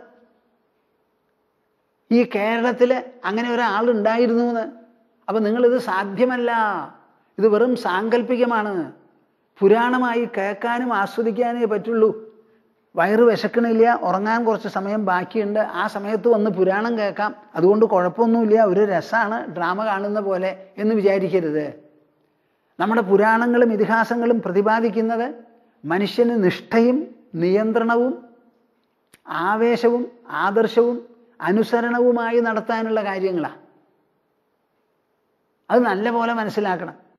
Speaker 1: ഈ കേരളത്തിൽ അങ്ങനെ ഒരാളുണ്ടായിരുന്നു എന്ന് അപ്പൊ നിങ്ങളിത് സാധ്യമല്ല ഇത് വെറും സാങ്കല്പികമാണ് പുരാണമായി കേൾക്കാനും ആസ്വദിക്കാനേ പറ്റുള്ളൂ വയറ് വിശക്കണില്ല ഉറങ്ങാൻ കുറച്ച് സമയം ബാക്കിയുണ്ട് ആ സമയത്ത് വന്ന് പുരാണം കേൾക്കാം അതുകൊണ്ട് കുഴപ്പമൊന്നുമില്ല ഒരു രസമാണ് ഡ്രാമ കാണുന്ന പോലെ എന്ന് വിചാരിക്കരുത് നമ്മുടെ പുരാണങ്ങളും ഇതിഹാസങ്ങളും പ്രതിപാദിക്കുന്നത് മനുഷ്യന് നിഷ്ഠയും നിയന്ത്രണവും ആവേശവും ആദർശവും അനുസരണവുമായി നടത്താനുള്ള കാര്യങ്ങളാണ് അത് നല്ല പോലെ മനസ്സിലാക്കണം